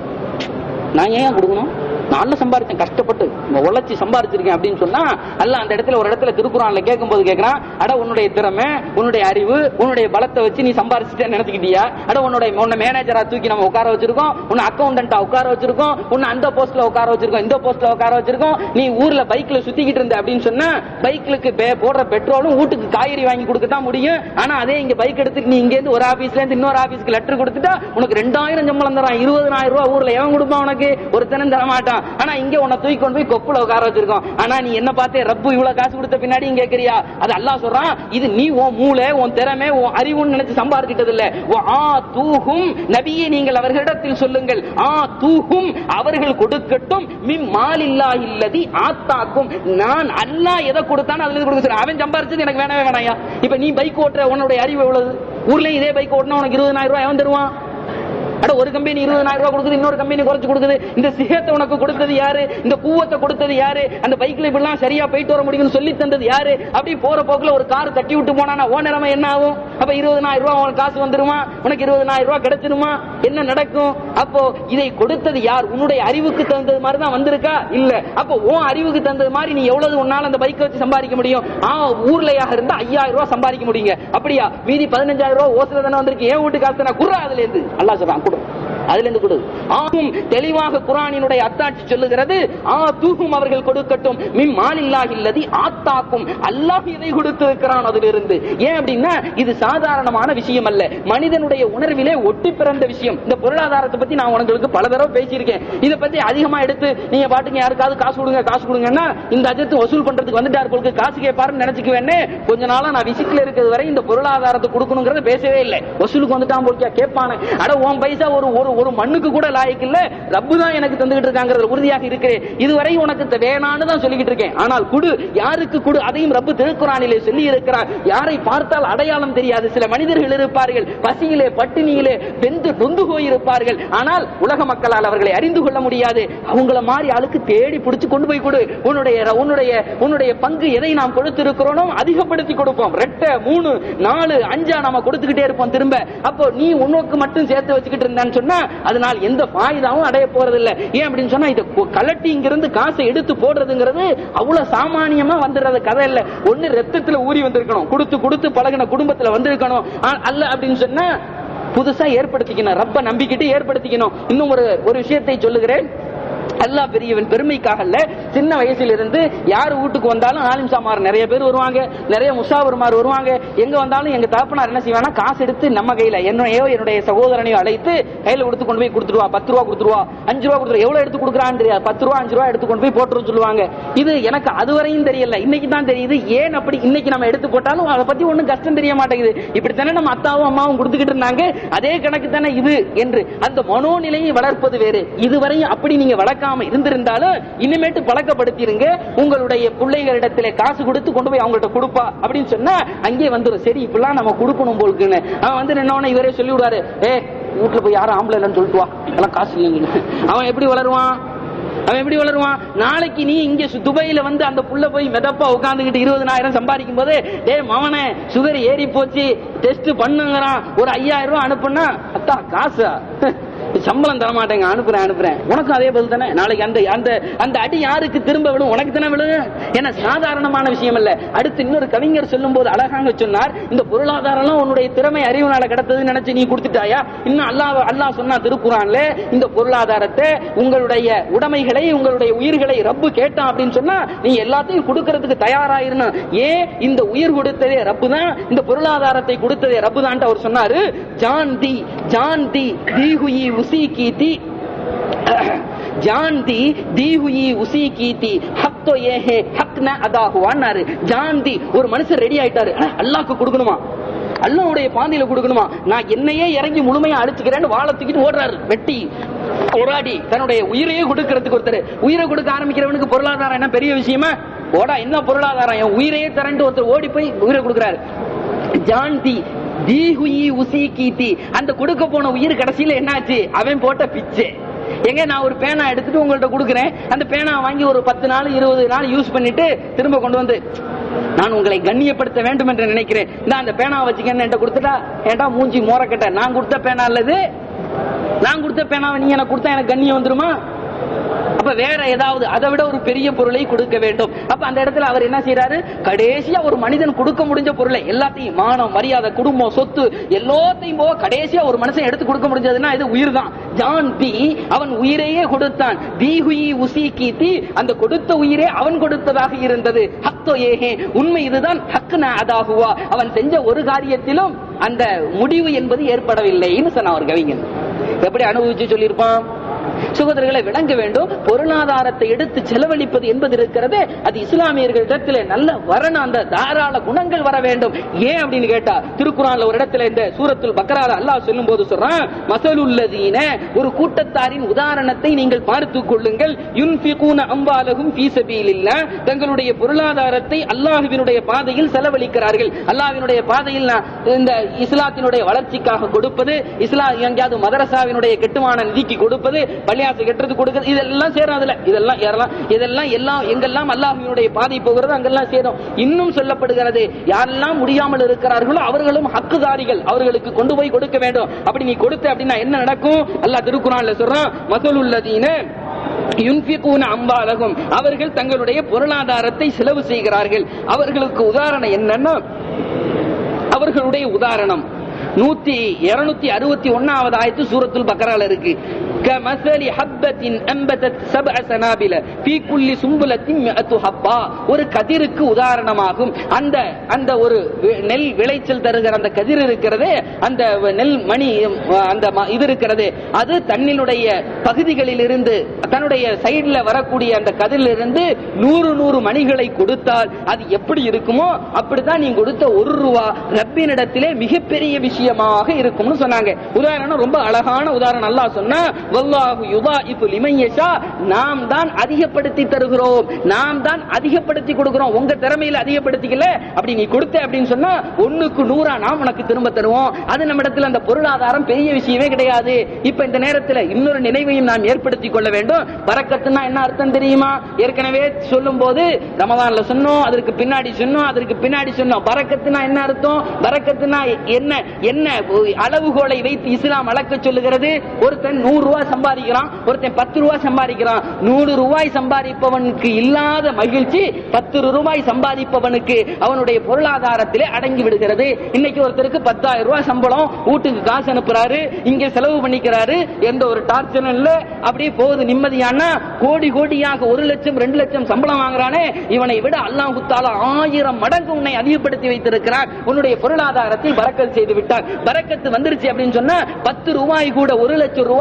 நான் ஏன் கொடுக்கணும் நான் சம்பாரிச்சேன் கஷ்டப்பட்டு உங்க உழைச்சி சம்பாரிச்சிருக்கேன் அப்படின்னு சொன்னா அல்ல அந்த இடத்துல ஒரு இடத்துல திருக்குறான்ல கேட்கும்போது கேட்கறான் அட உன்னுடைய திறமை உன்னுடைய அறிவு உன்னுடைய பலத்தை வச்சு நீ சம்பாரிச்சுட்டேன்னு நினைச்சுக்கிட்டியா அட உன்னுடைய உன்னை மேனேஜரா தூக்கி நம்ம உட்கார வச்சிருக்கோம் உன்னை அக்கௌண்டன்டா உட்கார வச்சிருக்கோம் உன்னை அந்த போஸ்ட்ல உட்கார வச்சிருக்கோம் இந்த போஸ்ட்ல உட்கார வச்சிருக்கோம் நீ ஊர்ல பைக்ல சுத்திக்கிட்டு இருந்த அப்படின்னு சொன்னா பைக்லுக்கு போடுற பெட்ரோலும் வீட்டுக்கு காய்கறி வாங்கி கொடுக்க தான் முடியும் ஆனா அதே இங்க பைக் எடுத்துட்டு நீ இங்க இருந்து ஒரு ஆபீஸ்ல இருந்து இன்னொரு ஆபீஸ்க்கு லெட்டர் கொடுத்துட்டா உனக்கு ரெண்டாயிரம் சம்பளம் தரான் இருபதாயிரம் ரூபாய் ஊர்ல எவன் கொடுப்பான் உனக்கு ஒருத்தனும் தர மாட்டான் ஆனா இங்க உன்னை தூக்கி கொண்டு போய் கொப்புல உட்கார வச்சிருக்கோம் ஆனா நீ என்ன பார்த்தே ரப்பு இவ்வளவு காசு கொடுத்த பின்னாடி இங்க கேக்குறியா அது அல்லாஹ் சொல்றான் இது நீ உன் மூளை உன் திறமை உன் அறிவுன்னு நினைச்சு சம்பாதிக்கிட்டது இல்ல வ ஆ தூஹும் நபியே நீங்கள் அவர்களிடத்தில் சொல்லுங்கள் ஆ தூஹும் அவர்கள் கொடுக்கட்டும் மிம் மாலில்லா இல்லதி ஆத்தாக்கும் நான் அல்லாஹ் எதை கொடுத்தானோ அதுல இருந்து கொடுக்க சொல்றேன். அவன் சம்பாரிச்சது எனக்கு வேணவே வேணாயா இப்ப நீ பைக் ஓட்டுற உன்னுடைய அறிவு எவ்வளவு ஊர்ல இதே பைக் ஓட்டினா உனக்கு இருபதாயிரம் ரூபாய் எவன் தருவான் அட ஒரு கம்பெனி இருபதாயிரம் ரூபாய் கொடுக்குது இன்னொரு கம்பெனி குறைச்சு கொடுக்குது இந்த சிகத்தை உனக்கு கொடுத்தது யாரு இந்த கூவத்தை கொடுத்தது யாரு அந்த பைக்ல இப்படிலாம் சரியா போயிட்டு வர முடியும்னு சொல்லி தந்தது யாரு அப்படி போற போக்குல ஒரு கார் தட்டி விட்டு போனா ஓ நிலைமை என்ன ஆகும் அப்ப இருபதனாயிரம் ரூபாய் உனக்கு காசு வந்துருமா உனக்கு இருபதனாயிரம் ரூபாய் கிடைச்சிருமா என்ன நடக்கும் அப்போ இதை கொடுத்தது யார் உன்னுடைய அறிவுக்கு தகுந்தது மாதிரி தான் வந்திருக்கா இல்ல அப்போ உன் அறிவுக்கு தகுந்தது மாதிரி நீ எவ்வளவு உன்னால அந்த பைக்கை வச்சு சம்பாதிக்க முடியும் ஆ ஊர்லயாக இருந்தா ஐயாயிரம் ரூபாய் சம்பாதிக்க முடியுங்க அப்படியா மீதி பதினஞ்சாயிரம் ரூபாய் ஓசல தானே வந்திருக்கு ஏன் வீட்டு காசு நான் குர்ரா அதுல இருந்து அல்லாஹ் சொல்றான் கொடு அதுல இருந்து கொடு ஆகும் தெளிவாக குரானினுடைய அத்தாட்சி சொல்லுகிறது ஆ தூகும் அவர்கள் கொடுக்கட்டும் மின் மாலில்லா இல்லதி ஆத்தாக்கும் அல்லாஹ் இதை கொடுத்திருக்கிறான் அதிலிருந்து ஏன் அப்படின்னா இது சாதாரணமான விஷயம் அல்ல மனிதனுடைய உணர்விலே ஒட்டி பிறந்த விஷயம் இந்த பொருளாதாரத்தை பத்தி நான் உங்களுக்கு பல தடவை பேசியிருக்கேன் இதை பத்தி அதிகமா எடுத்து நீங்க பாட்டுங்க யாருக்காவது காசு கொடுங்க காசு கொடுங்கன்னா இந்த அஜத்து வசூல் பண்றதுக்கு வந்துட்டார் உங்களுக்கு காசு கேட்பாருன்னு நினைச்சுக்குவேன்னு கொஞ்ச நாளா நான் விசிட்ல இருக்கிறது வரை இந்த பொருளாதாரத்தை கொடுக்கணுங்கிறத பேசவே இல்லை வசூலுக்கு வந்துட்டான் போலியா கேட்பானு அட உன் பைசா ஒரு ஒரு ஒரு மண்ணுக்கு கூட லாய்க்கு இல்ல ரப்பு தான் எனக்கு தந்துகிட்டு இருக்காங்கிறது உறுதியாக இருக்கிறேன் இதுவரை உனக்கு த- வேணான்னு தான் சொல்லிக்கிட்டு இருக்கேன் ஆனால் குடு யாருக்கு குடு அதையும் ரப்பு திருக்குறானிலே சொல்லி இருக்கிறார் யாரை பார்த்தால் அடையாளம் தெரியாது சில மனிதர்கள் இருப்பார்கள் பசியிலே பட்டினியிலே வெந்து நொந்து போயிருப்பார்கள் ஆனால் உலக மக்களால் அவர்களை அறிந்து கொள்ள முடியாது அவங்கள மாதிரி ஆளுக்கு தேடி பிடிச்சு கொண்டு போய் கொடு உன்னுடைய உன்னுடைய உன்னுடைய பங்கு எதை நாம் கொடுத்திருக்கிறோனோ அதிகப்படுத்தி கொடுப்போம் ரெட்ட மூணு நாலு அஞ்சா நாம கொடுத்துக்கிட்டே இருப்போம் திரும்ப அப்போ நீ உனக்கு மட்டும் சேர்த்து வச்சுக்கிட்டு இருந்தான்னு சொன்னா அதனால் எந்த பாயுதாவும் அடைய போறது இல்ல ஏன் அப்படின்னு சொன்னா இதை கொ- கலட்டி இங்கிருந்து காசை எடுத்து போடுறதுங்கிறது அவ்வளவு சாமானியமா வந்துடுறது கதை இல்ல ஒண்ணு ரத்தத்துல ஊறி வந்திருக்கணும் கொடுத்து கொடுத்து பழகின குடும்பத்துல வந்திருக்கணும் ஆ- அல்ல அப்படின்னு சொன்னா புதுசா ஏற்படுத்திக்கணும் ரப்ப நம்பிக்கிட்டு ஏற்படுத்திக்கணும் இன்னும் ஒரு ஒரு விஷயத்தை சொல்லுகிறேன் அல்லாஹ் பெரியவன் பெருமைக்காக அல்ல சின்ன வயசுல இருந்து யார் வீட்டுக்கு வந்தாலும் ஆலிம் சாமார் நிறைய பேர் வருவாங்க நிறைய முசாபர்மார் வருவாங்க எங்க வந்தாலும் எங்க தகப்பனார் என்ன செய்வானா காசு எடுத்து நம்ம கையில என்னையோ என்னுடைய சகோதரனையோ அழைத்து கையில கொடுத்து கொண்டு போய் கொடுத்துருவா பத்து ரூபா கொடுத்துருவா அஞ்சு ரூபா கொடுத்துருவா எவ்வளவு எடுத்து கொடுக்குறான்னு தெரியாது பத்து ரூபா அஞ்சு ரூபா எடுத்து கொண்டு போய் போட்டுரு சொல்லுவாங்க இது எனக்கு அதுவரையும் தெரியல இன்னைக்கு தான் தெரியுது ஏன் அப்படி இன்னைக்கு நம்ம எடுத்து போட்டாலும் அதை பத்தி ஒண்ணும் கஷ்டம் தெரிய மாட்டேங்குது இப்படித்தானே நம்ம அத்தாவும் அம்மாவும் கொடுத்துக்கிட்டு இருந்தாங்க அதே கணக்கு தானே இது என்று அந்த மனோநிலையை வளர்ப்பது வேறு இதுவரையும் அப்படி நீங்க வளர்க்காம இல்லாம இருந்திருந்தாலும் இனிமேட்டு பழக்கப்படுத்திருங்க உங்களுடைய பிள்ளைகளிடத்துல காசு கொடுத்து கொண்டு போய் அவங்கள்ட்ட கொடுப்பா அப்படின்னு சொன்னா அங்கே வந்துரும் சரி இப்பெல்லாம் நம்ம கொடுக்கணும் போலுக்குன்னு அவன் வந்து நின்னவன இவரே சொல்லி விடுவாரு ஏ வீட்டுல போய் யாரும் ஆம்பளை இல்லைன்னு சொல்லிட்டு வா எல்லாம் காசு இல்லைன்னு அவன் எப்படி வளருவான் அவன் எப்படி வளருவான் நாளைக்கு நீ இங்க சு- துபாயில வந்து அந்த புள்ள போய் மெதப்பா உட்காந்துக்கிட்டு இருபதனாயிரம் சம்பாதிக்கும் போது டே மவனே சுகர் ஏறி போச்சு டெஸ்ட் பண்ணுங்கிறான் ஒரு ஐயாயிரம் ரூபாய் அனுப்புனா அத்தா காசா சம்பளம் தர மாட்டேங்க அனுப்புறேன் அனுப்புறேன் உனக்கும் அதே பதில் தானே நாளைக்கு அந்த அந்த அந்த அடி யாருக்கு திரும்ப விழும் உனக்கு தானே விழும் ஏன்னா சாதாரணமான விஷயம் இல்ல அடுத்து இன்னொரு கவிஞர் சொல்லும் போது அழகாக சொன்னார் இந்த பொருளாதாரம் உன்னுடைய திறமை அறிவுனால கிடைத்ததுன்னு நினைச்சு நீ கொடுத்துட்டாயா இன்னும் அல்லாஹ் அல்லாஹ் சொன்னா திருக்குறான்ல இந்த பொருளாதாரத்தை உங்களுடைய உடைமைகளை உங்களுடைய உயிர்களை ரப்பு கேட்டான் அப்படின்னு சொன்னா நீ எல்லாத்தையும் கொடுக்கறதுக்கு தயாராயிருணும் ஏன் இந்த உயிர் கொடுத்ததே ரப்பு தான் இந்த பொருளாதாரத்தை கொடுத்ததே ரப்பு தான் அவர் சொன்னாரு ஜான்தி ஜான்தி தீஹுயி உசி கீதி ஜான்தி தீஹுயி உசி கீதி ஹக் தோ ஏ ஹே ஹக் ந அதா ஹுவான்னாரு ஜான்தி ஒரு மனுஷன் ரெடி ஆயிட்டாரு ஆனா அல்லாஹ்க்கு கொடுக்கணுமா அல்லாவுடைய பாதையில கொடுக்கணுமா நான் என்னையே இறங்கி முழுமையா அழிச்சுக்கிறேன்னு வாழை தூக்கிட்டு ஓடுறாரு வெட்டி போராடி தன்னுடைய உயிரையே கொடுக்கறதுக்கு ஒருத்தர் உயிரை கொடுக்க ஆரம்பிக்கிறவனுக்கு பொருளாதாரம் என்ன பெரிய விஷயமா ஓடா என்ன பொருளாதாரம் என் உயிரையே தரண்டு ஒருத்தர் ஓடி போய் உயிரை கொடுக்கிறாரு ஜான்தி தீஹுயி உசி கீதி அந்த கொடுக்க போன உயிர் கடைசியில என்னாச்சு அவன் போட்ட பிச்சை எங்க நான் ஒரு பேனா எடுத்துட்டு உங்கள்ட்ட கொடுக்குறேன் அந்த பேனா வாங்கி ஒரு பத்து நாள் இருபது நாள் யூஸ் பண்ணிட்டு திரும்ப கொண்டு வந்து நான் உங்களை கண்ணியப்படுத்த வேண்டும் என்று நினைக்கிறேன் நான் அந்த பேனா வச்சுக்கன்னு என்கிட்ட கொடுத்துட்டா ஏன்டா மூஞ்சி மோரக்கட்ட நான் கொடுத்த பேனா அல்லது நான் கொடுத்த பேனாவை நீங்க எனக்கு கொடுத்தா எனக்கு கண்ணியம் வந்துருமா அப்ப வேற ஏதாவது அதை விட ஒரு பெரிய பொருளை கொடுக்க வேண்டும் அப்ப அந்த இடத்துல அவர் என்ன செய்யறாரு கடைசியா ஒரு மனிதன் கொடுக்க முடிஞ்ச பொருளை எல்லாத்தையும் மானம் மரியாதை குடும்பம் சொத்து எல்லாத்தையும் போக கடைசியா ஒரு மனுஷன் எடுத்து கொடுக்க முடிஞ்சதுன்னா இது உயிர் தான் ஜான் பி அவன் உயிரையே கொடுத்தான் தீஹுயி உசி கீத்தி அந்த கொடுத்த உயிரே அவன் கொடுத்ததாக இருந்தது ஹக்தோ ஏஹே உண்மை இதுதான் ஹக்குன அதாகுவா அவன் செஞ்ச ஒரு காரியத்திலும் அந்த முடிவு என்பது ஏற்படவில்லைன்னு சொன்ன அவர் கவிஞன் எப்படி அனுபவிச்சு சொல்லியிருப்பான் சுகோதரர்களை விளங்க வேண்டும் பொருளாதாரத்தை எடுத்து செலவழிப்பது என்பது இருக்கிறது அது இஸ்லாமியர்களிடத்தில் நல்ல வரணும் அந்த தாராள குணங்கள் வர வேண்டும் ஏன் அப்படின்னு கேட்டா திருக்குறான்ல ஒரு இடத்துல இந்த சூரத்துல் பக்கரால அல்லாஹ் சொல்லும் போது சொல்றான் மசலுல்லதீன ஒரு கூட்டத்தாரின் உதாரணத்தை நீங்கள் பார்த்துக் கொள்ளுங்கள் யுன்ஃபிகூன அம்பாலகும் ஃபீ சபீலில்லாஹ் தங்களுடைய பொருளாதாரத்தை அல்லாஹ்வினுடைய பாதையில் செலவழிக்கிறார்கள் அல்லாஹ்வினுடைய பாதையில் நான் இந்த இஸ்லாத்தினுடைய வளர்ச்சிக்காக கொடுப்பது இஸ்லாம் எங்கேயாவது மதரசாவினுடைய கெட்டுமான நிதிக்கு கொடுப்பது பள்ளியாசை கட்டுறது கொடுக்கிறது இதெல்லாம் சேரும் அதுல இதெல்லாம் ஏறலாம் இதெல்லாம் எல்லாம் எங்கெல்லாம் அல்லாஹ்வினுடைய பாதை போகிறதோ அங்கெல்லாம் சேரும் இன்னும் சொல்லப்படுகிறது யாரெல்லாம் முடியாமல் இருக்கிறார்களோ அவர்களும் ஹக்குதாரிகள் அவர்களுக்கு கொண்டு போய் கொடுக்க வேண்டும் அப்படி நீ கொடுத்த அப்படின்னா என்ன நடக்கும் அல்லாஹ் திருக்குறான்ல சொல்றான் மசலுல்லதீன யுன்ஃபிகூன அம்பாலகும் அவர்கள் தங்களுடைய பொருளாதாரத்தை செலவு செய்கிறார்கள் அவர்களுக்கு உதாரணம் என்னன்னா அவர்களுடைய உதாரணம் நூத்தி இருநூத்தி அறுபத்தி ஒன்னாவது ஆயத்து சூரத்துல் பக்கரால இருக்கு கமசலி ஹப்பத்தின் அம்பதத் சப்அ சனாபில ஃபீ குல்லி சும்புலத்தின் மிஅத்து ஹப்பா ஒரு கதிருக்கு உதாரணமாகும் அந்த அந்த ஒரு வி- நெல் விளைச்சல் தருகிற அந்த கதிர் இருக்கிறது அந்த நெல் மணி அந்த ம- இது இருக்கிறது அது தன்னினுடைய பகுதிகளில் இருந்து தன்னுடைய சைடுல வரக்கூடிய அந்த கதிரில் இருந்து நூறு நூறு மணிகளை கொடுத்தால் அது எப்படி இருக்குமோ அப்படித்தான் நீங்க கொடுத்த ஒரு ரூபா ரப்பினிடத்திலே மிகப்பெரிய விஷயமாக இருக்கும்னு சொன்னாங்க உதாரணம் ரொம்ப அழகான உதாரணம் அல்லாஹ் சொன்னா வல்லாஹு யுதாஇஃபு லிமன் யஷா நாம் தான் அதிகப்படுத்தி தருகிறோம் நாம் தான் அதிகப்படுத்தி கொடுக்கிறோம் உங்க திறமையில அதிகப்படுத்திக்கல அப்படி நீ கொடுத்த அப்படின்னு சொன்னா ஒண்ணுக்கு நூறா நாம் உனக்கு திரும்ப தருவோம் அது நம்ம இடத்துல அந்த பொருளாதாரம் பெரிய விஷயமே கிடையாது இப்ப இந்த நேரத்துல இன்னொரு நினைவையும் நாம் ஏற்படுத்திக் கொள்ள வேண்டும் பறக்கத்துனா என்ன அர்த்தம் தெரியுமா ஏற்கனவே சொல்லும் போது ரமதான்ல சொன்னோம் அதற்கு பின்னாடி சொன்னோம் அதற்கு பின்னாடி சொன்னோம் பறக்கத்துனா என்ன அர்த்தம் பறக்கத்துனா என்ன என்ன அளவுகோலை வைத்து இஸ்லாம் அளக்க சொல்லுகிறது ஒருத்தன் நூறு ரூபாய் சம்பாதிக்கிறான் ஒருத்தன் பத்து ரூபாய் சம்பாதிக்கிறான் நூறு ரூபாய் சம்பாதிப்பவனுக்கு இல்லாத மகிழ்ச்சி பத்து ரூபாய் சம்பாதிப்பவனுக்கு அவனுடைய பொருளாதாரத்திலே அடங்கி விடுகிறது இன்னைக்கு ஒருத்தருக்கு பத்தாயிரம் ரூபாய் சம்பளம் வீட்டுக்கு காசு அனுப்புறாரு இங்க செலவு பண்ணிக்கிறாரு எந்த ஒரு டார்ச்சரும் இல்ல அப்படியே போகுது நிம்மதியான கோடி கோடியாக ஒரு லட்சம் ரெண்டு லட்சம் சம்பளம் வாங்குறானே இவனை விட அல்லாஹ் குத்தால ஆயிரம் மடங்கு உன்னை அதிகப்படுத்தி வைத்திருக்கிறான் உன்னுடைய பொருளாதாரத்தில் பறக்கத் செய்து விட்டான் பறக்கத்து வந்துருச்சு அப்படின்னு சொன்னா பத்து ரூபாய் கூட ஒரு லட்சம் ரூபாயினுடைய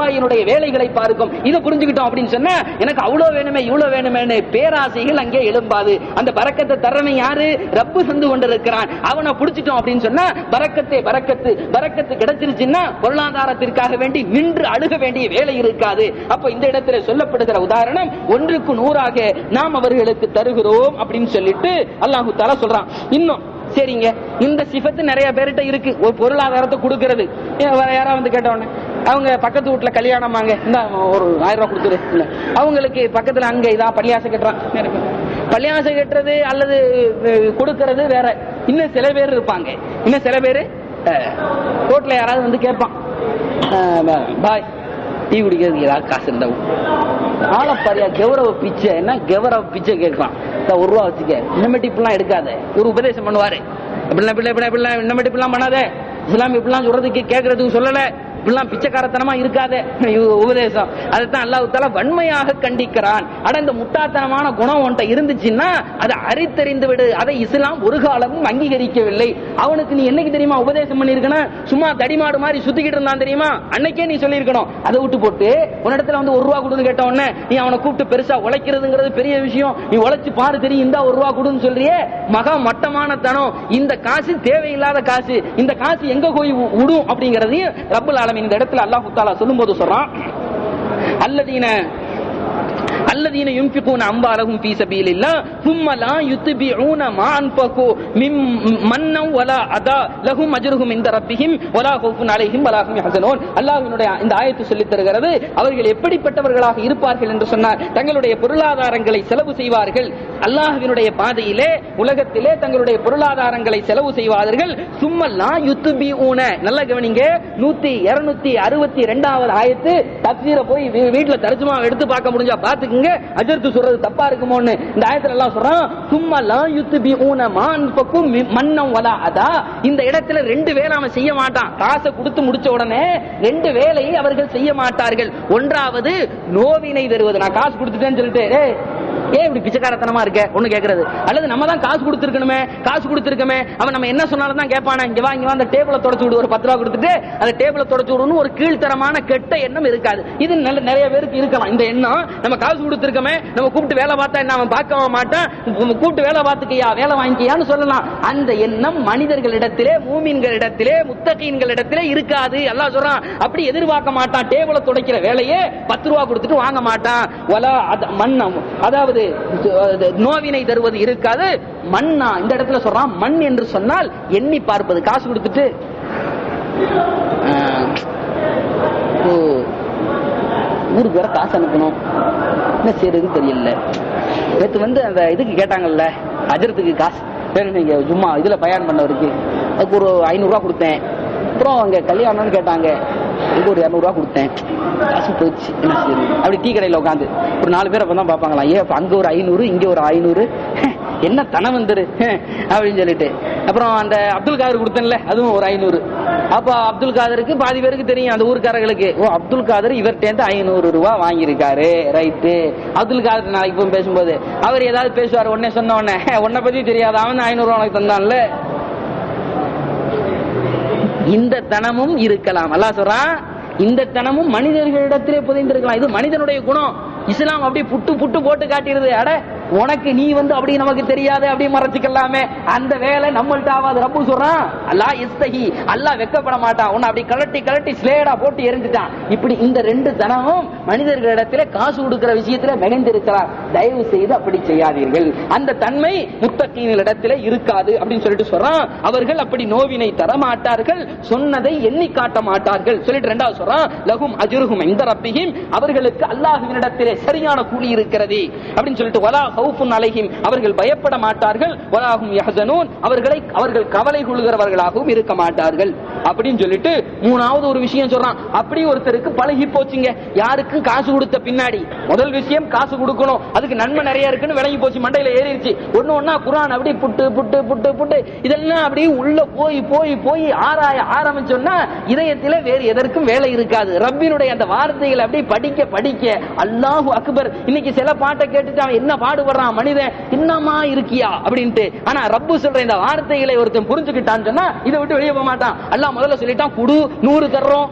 வேலைகளை பார்க்கும் இதை புரிஞ்சுக்கிட்டோம் அப்படின்னு சொன்னா எனக்கு அவ்வளவு வேணுமே இவ்வளவு வேணுமேன்னு பேராசைகள் அங்கே எழும்பாது அந்த பறக்கத்தை தரவன் யாரு ரப்பு சந்து கொண்டிருக்கிறான் அவனை புடிச்சிட்டோம் அப்படின்னு சொன்னா பறக்கத்தே பறக்கத்து பறக்கத்து கிடைச்சிருச்சுன்னா பொருளாதாரத்திற்காக வேண்டி நின்று அழுக வேண்டிய வேலை இருக்காது அப்ப இந்த இடத்துல சொல்லப்படுகிற உதாரணம் ஒன்றுக்கு நூறாக நாம் அவர்களுக்கு தருகிறோம் அப்படின்னு சொல்லிட்டு அல்லாஹு தாலா சொல்றான் இன்னும் சரிங்க இந்த சிஃபத்து நிறைய பேர்கிட்ட இருக்கு ஒரு பொருளாதாரத்தை கொடுக்கறது ஏன் வேற யாராவது வந்து கேட்டவொடனே அவங்க பக்கத்து வீட்டுல கல்யாணம் வாங்க இந்த ஒரு ஆயிரம் ரூபாய் கொடுத்துரு இல்ல அவங்களுக்கு பக்கத்துல அங்க இதா பள்ளியாசை கட்டுறான் நிறைய பேர். பள்ளியாசை கட்டுறது அல்லது அஹ், கொடுக்கறது வேற இன்னும் சில பேர் இருப்பாங்க இன்னும் சில பேர் ரோட்ல யாராவது வந்து கேட்பான் அஹ், பாய் டீ குடிக்கிறதுக்கு ஏதாவது காசு இருந்தா ஆளப்பாரியா கௌரவ பிச்சை என்ன கௌரவ பிச்சை கேட்கலாம் இந்த ஒரு ரூபா வச்சுக்க இனிமேட்டு இப்படிலாம் எடுக்காத ஒரு உபதேசம் பண்ணுவாரு இப்படிலாம் இப்படிலாம் இப்படிலாம் இப்படிலாம் இனிமேட்டு இப்படிலாம் பண்ணாத இஸ்லாம் இப்படிலாம் சொல்றதுக்கு கேட்கறதுக்கு சொல்லல இப்படிலாம் பிச்சைக்காரத்தனமா இருக்காத இது உபதேசம் அதைத்தான் அல்லாஹ் தாலா வன்மையாக கண்டிக்கிறான் ஆனா இந்த முட்டாத்தனமான குணம் உன்ட்ட இருந்துச்சுன்னா அதை அரித்தறிந்து விடு அதை இஸ்லாம் ஒரு காலமும் அங்கீகரிக்கவில்லை அவனுக்கு நீ என்னைக்கு தெரியுமா உபதேசம் பண்ணிருக்கணும் சும்மா தடிமாடு மாதிரி சுத்திக்கிட்டு இருந்தான் தெரியுமா அன்னைக்கே நீ சொல்லியிருக்கணும் அதை விட்டு போட்டு உன்னிடத்துல வந்து ஒரு ரூபா கொடுன்னு கேட்ட உடனே நீ அவனை கூப்பிட்டு பெருசா உழைக்கிறதுங்கிறது பெரிய விஷயம் நீ உழைச்சு பாரு தெரியும் இந்த ஒரு ரூபா கொடுன்னு சொல்றியே மகா மட்டமான தனம் இந்த காசு தேவையில்லாத காசு இந்த காசு எங்க போய் வி- விடும் அப்படிங்கறதையும் ரப்பல் ஆலமீன் இந்த இடத்துல அல்லாஹ் தாலா சொல்லும்போது சொல்றான் அல்லதீன الذين ينفقون أموالهم في سبيل الله ثم لا يتبعون ما أنفقوا من منا ولا أذى لهم أجرهم عند ربهم ولا خوف عليهم ولا هم يحزنون அல்லாஹ்வினுடைய இந்த ஆயத்து சொல்லித் தருகிறது அவர்கள் எப்படிப்பட்டவர்களாக இருப்பார்கள் என்று சொன்னார் தங்களுடைய பொருளாதாரங்களை செலவு செய்வார்கள் அல்லாஹ்வினுடைய பாதையிலே உலகத்திலே தங்களுடைய பொருளாதாரங்களை செலவு செய்வார்கள் சும்மல்லா யுத்துபி ஊன நல்ல கவனிங்க நூத்தி இருநூத்தி அறுபத்தி ரெண்டாவது ஆயத்து தப்சீரை போய் வீ- வீட்டுல தர்ஜுமா எடுத்து பார்க்க முடிஞ்சா பாத்துக்குங்க அஜர்த்து சொல்றது தப்பா இருக்குமோன்னு இந்த ஆயத்துல எல்லாம் சொல்றான் சும்மா லா யுத்துபி ஊன மான் பக்கும் மன்னம் வலா அதா இந்த இடத்துல ரெண்டு வேலை அவன் செய்ய மாட்டான் காசை கொடுத்து முடிச்ச உடனே ரெண்டு வேலையை அவர்கள் செய்ய மாட்டார்கள் ஒன்றாவது நோவினை தருவது நான் காசு கொடுத்துட்டேன்னு சொல்லிட்டு "ஏய், ஏன் இப்படி பிச்சைக்காரத்தனமா இருக்க ஒண்ணு கேக்குறது அல்லது நம்ம தான் காசு கொடுத்துருக்கணுமே காசு கொடுத்துருக்கமே அவன் நம்ம என்ன சொன்னாலும் தான் கேட்பானே இங்க வா இங்க வா அந்த டேபிள தொடச்சு விடு ஒரு பத்து ரூபா கொடுத்துட்டு அந்த டேபிள தொடச்சு விடுன்னு ஒரு கீழ்த்தரமான கெட்ட எண்ணம் இருக்காது இது நல்ல நிறைய பேருக்கு இருக்கலாம் இந்த எண்ணம் நம்ம காசு கொடுத்துருக்கமே நம்ம கூப்பிட்டு வேலை பார்த்தா என்ன அவன் பார்க்க மாட்டான் உம் கூப்பிட்டு வேலை பார்த்துக்கியா வேலை வாங்கிக்கியான்னு சொல்லலாம் அந்த எண்ணம் மனிதர்களிடத்திலே மூமின்களிடத்திலே முத்தகீன்களிடத்திலே இருக்காது எல்லாம் சொல்றான் அப்படி எதிர்பார்க்க மாட்டான் டேபிள துடைக்கிற வேலையே பத்து ரூபா கொடுத்துட்டு வாங்க மாட்டான் வலா அத- மன்னம் அதாவது அது நோவினை தருவது இருக்காது மண்ணா இந்த இடத்துல சொல்றான் மண் என்று சொன்னால் எண்ணி பார்ப்பது காசு கொடுத்துட்டு ஆஹ், ஓ, ஊருக்கு வேற காசு அனுப்பணும் என்ன செய்யறதுன்னு தெரியல நேத்து வந்து அந்த இதுக்கு கேட்டாங்கல்ல அஜரத்துக்கு காசு வேணும் நீங்க சும்மா இதுல பயன் பண்ணவருக்கு அதுக்கு ஒரு ஐநூறு ரூபா கொடுத்தேன் அப்புறம் அங்க கல்யாணம்னு கேட்டாங்க அதுக்கு ஒரு இரநூறுவா கொடுத்தேன் காசு போச்சு என்ன செய்யுது அப்படி டீ கடையில உட்காந்து ஒரு நாலு பேர் அப்பதான் பாப்பாங்களா ஏன் அப்ப அங்க ஒரு ஐநூறு இங்க ஒரு ஐநூறு என்ன தனம் வந்துரு அப்படின்னு சொல்லிட்டு அப்புறம் அந்த அப்துல் காதர் கொடுத்தேன்ல அதுவும் ஒரு ஐநூறு அப்ப அப்துல் காதருக்கு பாதி பேருக்கு தெரியும் அந்த ஊருக்காரர்களுக்கு ஓ அப்துல் காதர் இவர்கிட்ட ஐநூறு ரூபாய் வாங்கியிருக்காரு ரைட்டு அப்துல் காதர் நாளைக்கு போய் பேசும்போது அவர் ஏதாவது பேசுவார் உடனே சொன்ன உடனே உன்னை பத்தி தெரியாது அவன் ஐநூறு ரூபாய் உனக்கு தந்தான்ல இந்த தனமும் இருக்கலாம் அல்லாஹ் சொல்றான் இந்த தனமும் மனிதர்களிடத்திலே புதைந்திருக்கலாம் இது மனிதனுடைய குணம் இஸ்லாம் அப்படி புட்டு புட்டு போட்டு காட்டிடுது அட உனக்கு நீ வந்து அப்படி நமக்கு தெரியாது அப்படி மறைச்சிக்கலாமே அந்த வேலை நம்மள்ட்ட ஆகாது ரப்பு சொல்றான் அல்லாஹ் இஸ்தகி அல்லாஹ் வெக்கப்பட மாட்டான் உன்னை அப்படி கலட்டி கலட்டி ஸ்லேடா போட்டு எரிஞ்சுட்டான் இப்படி இந்த ரெண்டு தனமும் மனிதர்களிடத்திலே காசு கொடுக்கிற விஷயத்துல மிகைந்திருக்கிறார் தயவு செய்து அப்படி செய்யாதீர்கள் அந்த தன்மை முத்தகீனிடத்திலே இருக்காது அப்படின்னு சொல்லிட்டு சொல்றான் அவர்கள் அப்படி நோவினை தர மாட்டார்கள் சொன்னதை எண்ணி காட்ட மாட்டார்கள் சொல்லிட்டு ரெண்டாவது சொல்றான் லகும் அஜுருகும் இந்த ரப்பிஹிம் அவர்களுக்கு அல்லாஹுவினிடத்திலே சரியான கூலி இருக்கிறது அப்படின்னு சொல்லிட்டு வலா ஹவுஃபுன் அலைஹிம் அவர்கள் பயப்பட மாட்டார்கள் வலாஹும் யஹ்சனூன் அவர்களை அவர்கள் கவலை கொள்கிறவர்களாகவும் இருக்க மாட்டார்கள் அப்படின்னு சொல்லிட்டு மூணாவது ஒரு விஷயம் சொல்றான் அப்படி ஒருத்தருக்கு பழகி போச்சுங்க யாருக்கு காசு கொடுத்த பின்னாடி முதல் விஷயம் காசு கொடுக்கணும் அதுக்கு நன்மை நிறைய இருக்குன்னு விளங்கி போச்சு மண்டையில ஏறிடுச்சு ஒண்ணு ஒண்ணா குரான் அப்படி புட்டு புட்டு புட்டு புட்டு இதெல்லாம் அப்படியே உள்ள போய் போய் போய் ஆராய ஆரம்பிச்சோம்னா இதயத்திலே வேறு எதற்கும் வேலை இருக்காது ரப்பினுடைய அந்த வார்த்தைகளை அப்படியே படிக்க படிக்க அல்லாஹு அக்பர் இன்னைக்கு சில பாட்டை கேட்டுட்டு அவன் என்ன பாடுபடுறான் மனிதன் என்னமா இருக்கியா அப்படின்ட்டு ஆனா ரப்பு சொல்ற இந்த வார்த்தைகளை ஒருத்தன் புரிஞ்சுக்கிட்டான்னு சொன்னா இதை விட்டு வெளியே போக மாட்டான் அல்லாஹ் முதல்ல சொல்லிட்டான் குடு நூறு தர்றோம்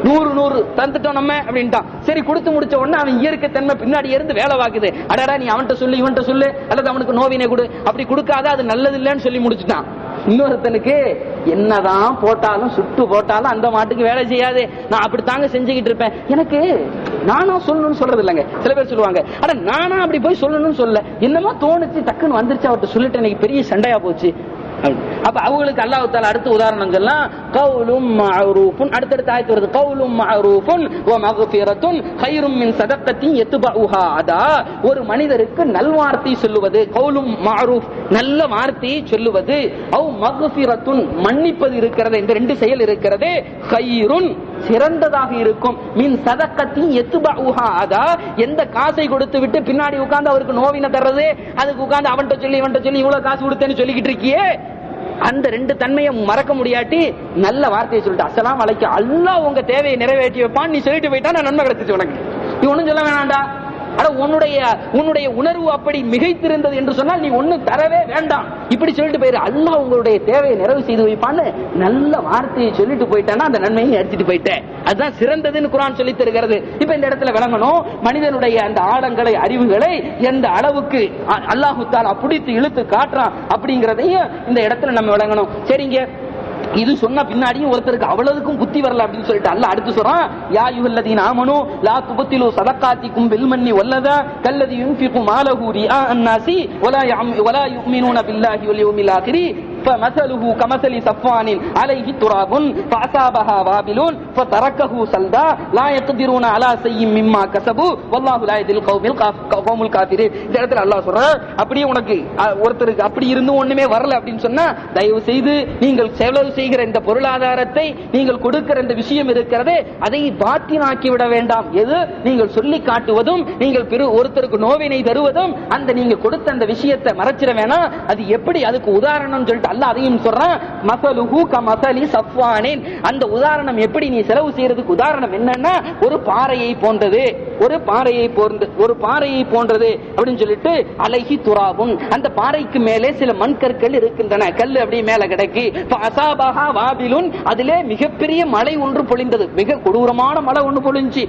நூறு நூறு தந்துட்டோம் நம்ம அப்படின்ட்டான் சரி கொடுத்து முடிச்ச உடனே அவன் இயற்கை தன்மை பின்னாடி இருந்து வேலை வாக்குது அடடா நீ அவன்கிட்ட சொல்லு இவன்கிட்ட சொல்லு அல்லது அவனுக்கு நோவினை கொடு அப்படி கொடுக்காத அது நல்லது இல்லைன்னு சொல்லி முடிச்சுட்டான் இன்னொருத்தனுக்கு என்னதான் போட்டாலும் சுட்டு போட்டாலும் அந்த மாட்டுக்கு வேலை செய்யாது நான் அப்படி தாங்க செஞ்சுக்கிட்டு இருப்பேன் எனக்கு நானா சொல்லணும்னு சொல்றது இல்லைங்க சில பேர் சொல்லுவாங்க அட நானா அப்படி போய் சொல்லணும்னு சொல்ல என்னமோ தோணுச்சு டக்குன்னு வந்துருச்சு அவர்கிட்ட சொல்லிட்டு எனக்கு பெரிய சண்டையா போச்சு அப்படி. அப்ப அவங்களுக்கு அல்லாஹ் தால அடுத்த உதாரணம் சொல்லலாம் கவுலும் மஅரூஃபுன் அடுத்தடுத்த ஆயத்து வருது கவுலும் மஅரூஃபுன் வ மக்ஃபிரத்துன் கைரும் மின் சதக்கத்தின் யத்பஉஹா அதா ஒரு மனிதருக்கு நல்வார்த்தை சொல்லுவது கவுலும் மஅரூஃப் நல்ல வார்த்தையை சொல்லுவது அவ் மக்ஃபிரத்துன் மன்னிப்பது இருக்கிறது இந்த ரெண்டு செயல் இருக்கிறது கைருன் சிறந்ததாக இருக்கும் மின் சதக்கத்தின் எத்துபா அதா எந்த காசை கொடுத்து விட்டு பின்னாடி உட்கார்ந்து அவருக்கு நோவின தர்றது அதுக்கு உட்கார்ந்து அவன்கிட்ட சொல்லி இவன்கிட்ட சொல்லி இவ்வளவு காசு கொடுத்தேன்னு சொல்லிக்கிட்டு இருக்கியே அந்த ரெண்டு தன்மையை மறக்க முடியாட்டி நல்ல வார்த்தையை சொல்லிட்டு அஸ்ஸலாமு அலைக்கும் அல்லாஹ் உங்க தேவையை நிறைவேற்றி வைப்பான் நீ சொல்லிட்டு போயிட்டா நான் நன்மை கிடைச்சிச்சு உனக்கு நீ ஒண்ணும் சொல்ல வேணாம்டா அட உன்னுடைய உன்னுடைய உணர்வு அப்படி மிகைத்திருந்தது என்று சொன்னால் நீ ஒண்ணும் தரவே வேண்டாம் இப்படி சொல்லிட்டு போயிரு அல்லாஹ் உங்களுடைய தேவையை நிறைவு செய்து வைப்பான்னு நல்ல வார்த்தையை சொல்லிட்டு போயிட்டானா அந்த நன்மையை எடுத்துட்டு போயிட்டேன் அதுதான் சிறந்ததுன்னு குரான் சொல்லி தருகிறது இப்ப இந்த இடத்துல விளங்கணும் மனிதனுடைய அந்த ஆழங்களை அறிவுகளை எந்த அளவுக்கு அ- அல்லாஹு தாலா பிடித்து இழுத்து காட்டுறான் அப்படிங்கறதையும் இந்த இடத்துல நம்ம விளங்கணும் சரிங்க இது சொன்ன பின்னாடியும் ஒருத்தருக்கு அவ்வளவுக்கும் புத்தி வரல அப்படின்னு சொல்லிட்டு அல்ல அடுத்து சொல்றான் யா யுஹல்லதீன ஆமனு லா துபத்திலு சதகாத்திக்கும் பில்மன்னி வல்லதா கல்லதி யுன்ஃபிகு மாலஹு ரிஆ அன்னாசி வலா யம் வலா யுமினூன பில்லாஹி வல் யௌமில் ஆகிரி فمثله كمثل صفوان عليه تراب فأصابها وابل فتركه سلدا لا يقدرون على شيء مما كسبوا والله لا يهدي القوم الكاف- قوم الكافرين இந்த இடத்துல அல்லாஹ் சொல்றான் அப்படியே உனக்கு அஹ், ஒருத்தருக்கு அப்படி இருந்து ஒண்ணுமே வரல அப்படின்னு சொன்னா தயவு செய்து நீங்கள் செலவு செய்கிற இந்த பொருளாதாரத்தை நீங்கள் கொடுக்கிற இந்த விஷயம் இருக்கிறதே அதை பாத்தினாக்கி விட வேண்டாம் எது நீங்கள் சொல்லி காட்டுவதும் நீங்கள் பிற ஒருத்தருக்கு நோவினை தருவதும் அந்த நீங்க கொடுத்த அந்த விஷயத்தை மறைச்சிட வேணாம் அது எப்படி அதுக்கு உதாரணம் சொல்லிட்டு அல்ல அதையும் சொல்றான் மசலுஹு கமசலி சஃப்வானின் அந்த உதாரணம் எப்படி நீ செலவு செய்யறதுக்கு உதாரணம் என்னன்னா ஒரு பாறையை போன்றது ஒரு பாறையை போன்று ஒரு பாறையை போன்றது அப்படின்னு சொல்லிட்டு அலைஹி துராபுன் அந்த பாறைக்கு மேலே சில மண்கற்கள் இருக்கின்றன கல் அப்படியே மேல கிடக்கு அசாபஹா வாபிலுன் அதிலே மிகப்பெரிய மழை ஒன்று பொழிந்தது மிக கொடூரமான மழை ஒன்று பொழிஞ்சு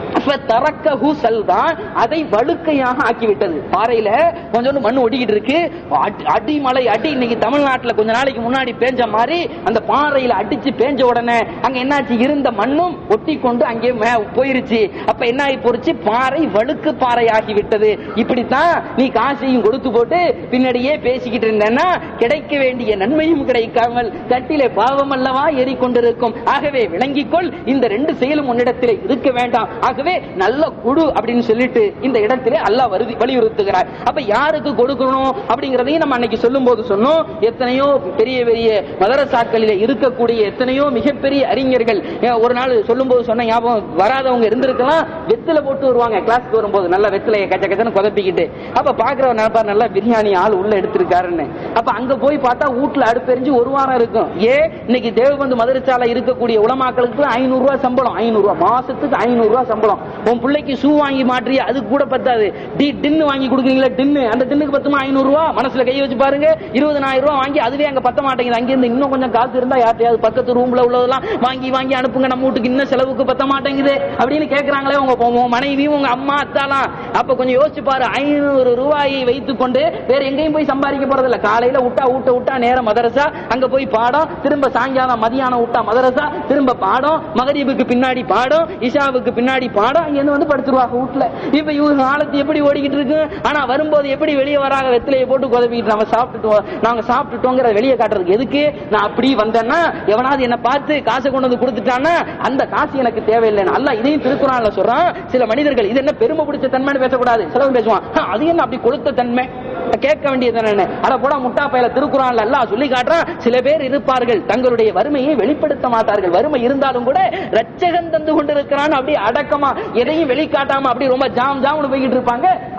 தரக்கஹு சல்தான் அதை வழுக்கையாக ஆக்கிவிட்டது பாறையில கொஞ்சோண்டு மண் ஒட்டிக்கிட்டு இருக்கு அடி- அடி மழை அடி இன்னைக்கு தமிழ்நாட்டுல கொஞ்ச நாளைக்கு முன்னாடி பேஞ்ச மாதிரி அந்த பாறையில அடிச்சு பேஞ்ச உடனே அங்க என்னாச்சு இருந்த மண்ணும் ஒட்டி கொண்டு அங்கே மே- போயிருச்சு அப்ப என்ன ஆகி போச்சு பாறை வழுக்கு பாறை ஆகி விட்டது இப்படித்தான் நீ காசையும் கொடுத்து போட்டு பின்னாடியே பேசிக்கிட்டு இருந்தேன்னா கிடைக்க வேண்டிய நன்மையும் கிடைக்காமல் தட்டிலே பாவம் அல்லவா ஏறிக்கொண்டிருக்கும் ஆகவே விளங்கிக்கொள் இந்த ரெண்டு செயலும் உன்னிடத்திலே இருக்க வேண்டாம் ஆகவே நல்ல கொடு அப்படின்னு சொல்லிட்டு இந்த இடத்திலே அல்லாஹ் வருதி வலியுறுத்துகிறார் அப்ப யாருக்கு கொடுக்கணும் அப்படிங்கறதையும் நம்ம அன்னைக்கு சொல்லும் போது சொன்னோம் எத்தனையோ பெரிய பெரிய மதரசாக்களிலே இருக்கக்கூடிய எத்தனையோ மிகப்பெரிய அறிஞர்கள் ஏன் ஒரு நாள் சொல்லும் போது சொன்ன ஞாபகம் வராதவங்க இருந்திருக்கலாம் வெத்தில போட்டு வருவாங்க கிளாஸ்க்கு வரும்போது நல்ல வெத்திலைய கச்ச கச்சன்னு குதப்பிக்கிட்டு அப்ப பாக்குறவன் நினைப்பார் நல்லா பிரியாணி ஆள் உள்ள எடுத்திருக்காருன்னு அப்ப அங்க போய் பார்த்தா வீட்டுல அடுப்பெரிஞ்சு ஒரு வாரம் இருக்கும் ஏ இன்னைக்கு தேவபந்து மதுரச்சாலை இருக்கக்கூடிய உலமாக்களுக்கு ஐநூறு ரூபாய் சம்பளம் ஐநூறு ரூபாய் மாசத்துக்கு ஐநூறு ரூபாய் சம்பளம் உன் பிள்ளைக்கு ஷூ வாங்கி மாற்றி அதுக்கு கூட பத்தாது டி டின்னு வாங்கி கொடுக்குறீங்களா டின்னு அந்த டின்னுக்கு பத்துமா ஐநூறு ரூபா மனசுல கை வச்சு பாருங்க இருபதனாயிரம் ரூபாய் வாங்கி அதுவே அங்க பத்த மாட்டேங்குது அங்கிருந்து இன்னும் கொஞ்சம் காசு இருந்தா யார்ட்டையாவது பக்கத்து ரூம்ல உள்ளதெல்லாம் வாங்கி வாங்கி அனுப்புங்க நம்ம வீட்டுக்கு இன்னும் செலவுக்கு பத்த மாட்டேங்குது அப்படின்னு கேக்குறாங்களே உங்க உங்க மனைவியும் உங்க அம்மா அத்தாலாம் அப்ப கொஞ்சம் யோசிச்சு பாரு ஐநூறு ரூபாயை வைத்துக் கொண்டு வேற எங்கேயும் போய் சம்பாதிக்க போறது இல்ல காலையில விட்டா ஊட்ட விட்டா நேரம் மதரசா அங்க போய் பாடம் திரும்ப சாயங்காலம் மதியானம் விட்டா மதரசா திரும்ப பாடம் மகரீபுக்கு பின்னாடி பாடம் இஷாவுக்கு பின்னாடி பாடம் இங்க இருந்து வந்து படுத்துருவாங்க வீட்டுல இப்ப இவங்க காலத்து எப்படி ஓடிக்கிட்டு இருக்கு ஆனா வரும்போது எப்படி வெளியே வராங்க வெத்திலையை போட்டு குதப்பிட்டு நம்ம சாப்பிட்டுட்டோம் நாங்க சாப்பிட்டுட்டோங்கிற வெளியே காட்டுறதுக்கு எதுக்கு நான் அப்படி வந்தேன்னா எவனாவது என்ன பார்த்து காசை கொண்டு வந்து கொடுத்துட்டான்னா அந்த காசு எனக்கு தேவையில்லை அல்ல இதையும் திருக்குறான்ல சொல்றான் சில மனிதர்கள் இது என்ன பெருமை பிடிச்ச தன்மைன்னு பேசக்கூடாது சிலவன் பேசுவான் "ஹ, அது என்ன அப்படி கொளுத்த தன்மை கேட்க வேண்டியது என்ன அட போடா முட்டா பையில திருக்குறான்ல எல்லாம் சொல்லி காட்டுறான் சில பேர் இருப்பார்கள் தங்களுடைய வறுமையை வெளிப்படுத்த மாட்டார்கள் வறுமை இருந்தாலும் கூட ரச்சகன் தந்து கொண்டிருக்கிறான் அப்படி அடக்கமா எதையும் வெளிக்காட்டாம அப்படி ரொம்ப ஜாம் ஜாம்னு போய்கிட்டு இருப்பாங்க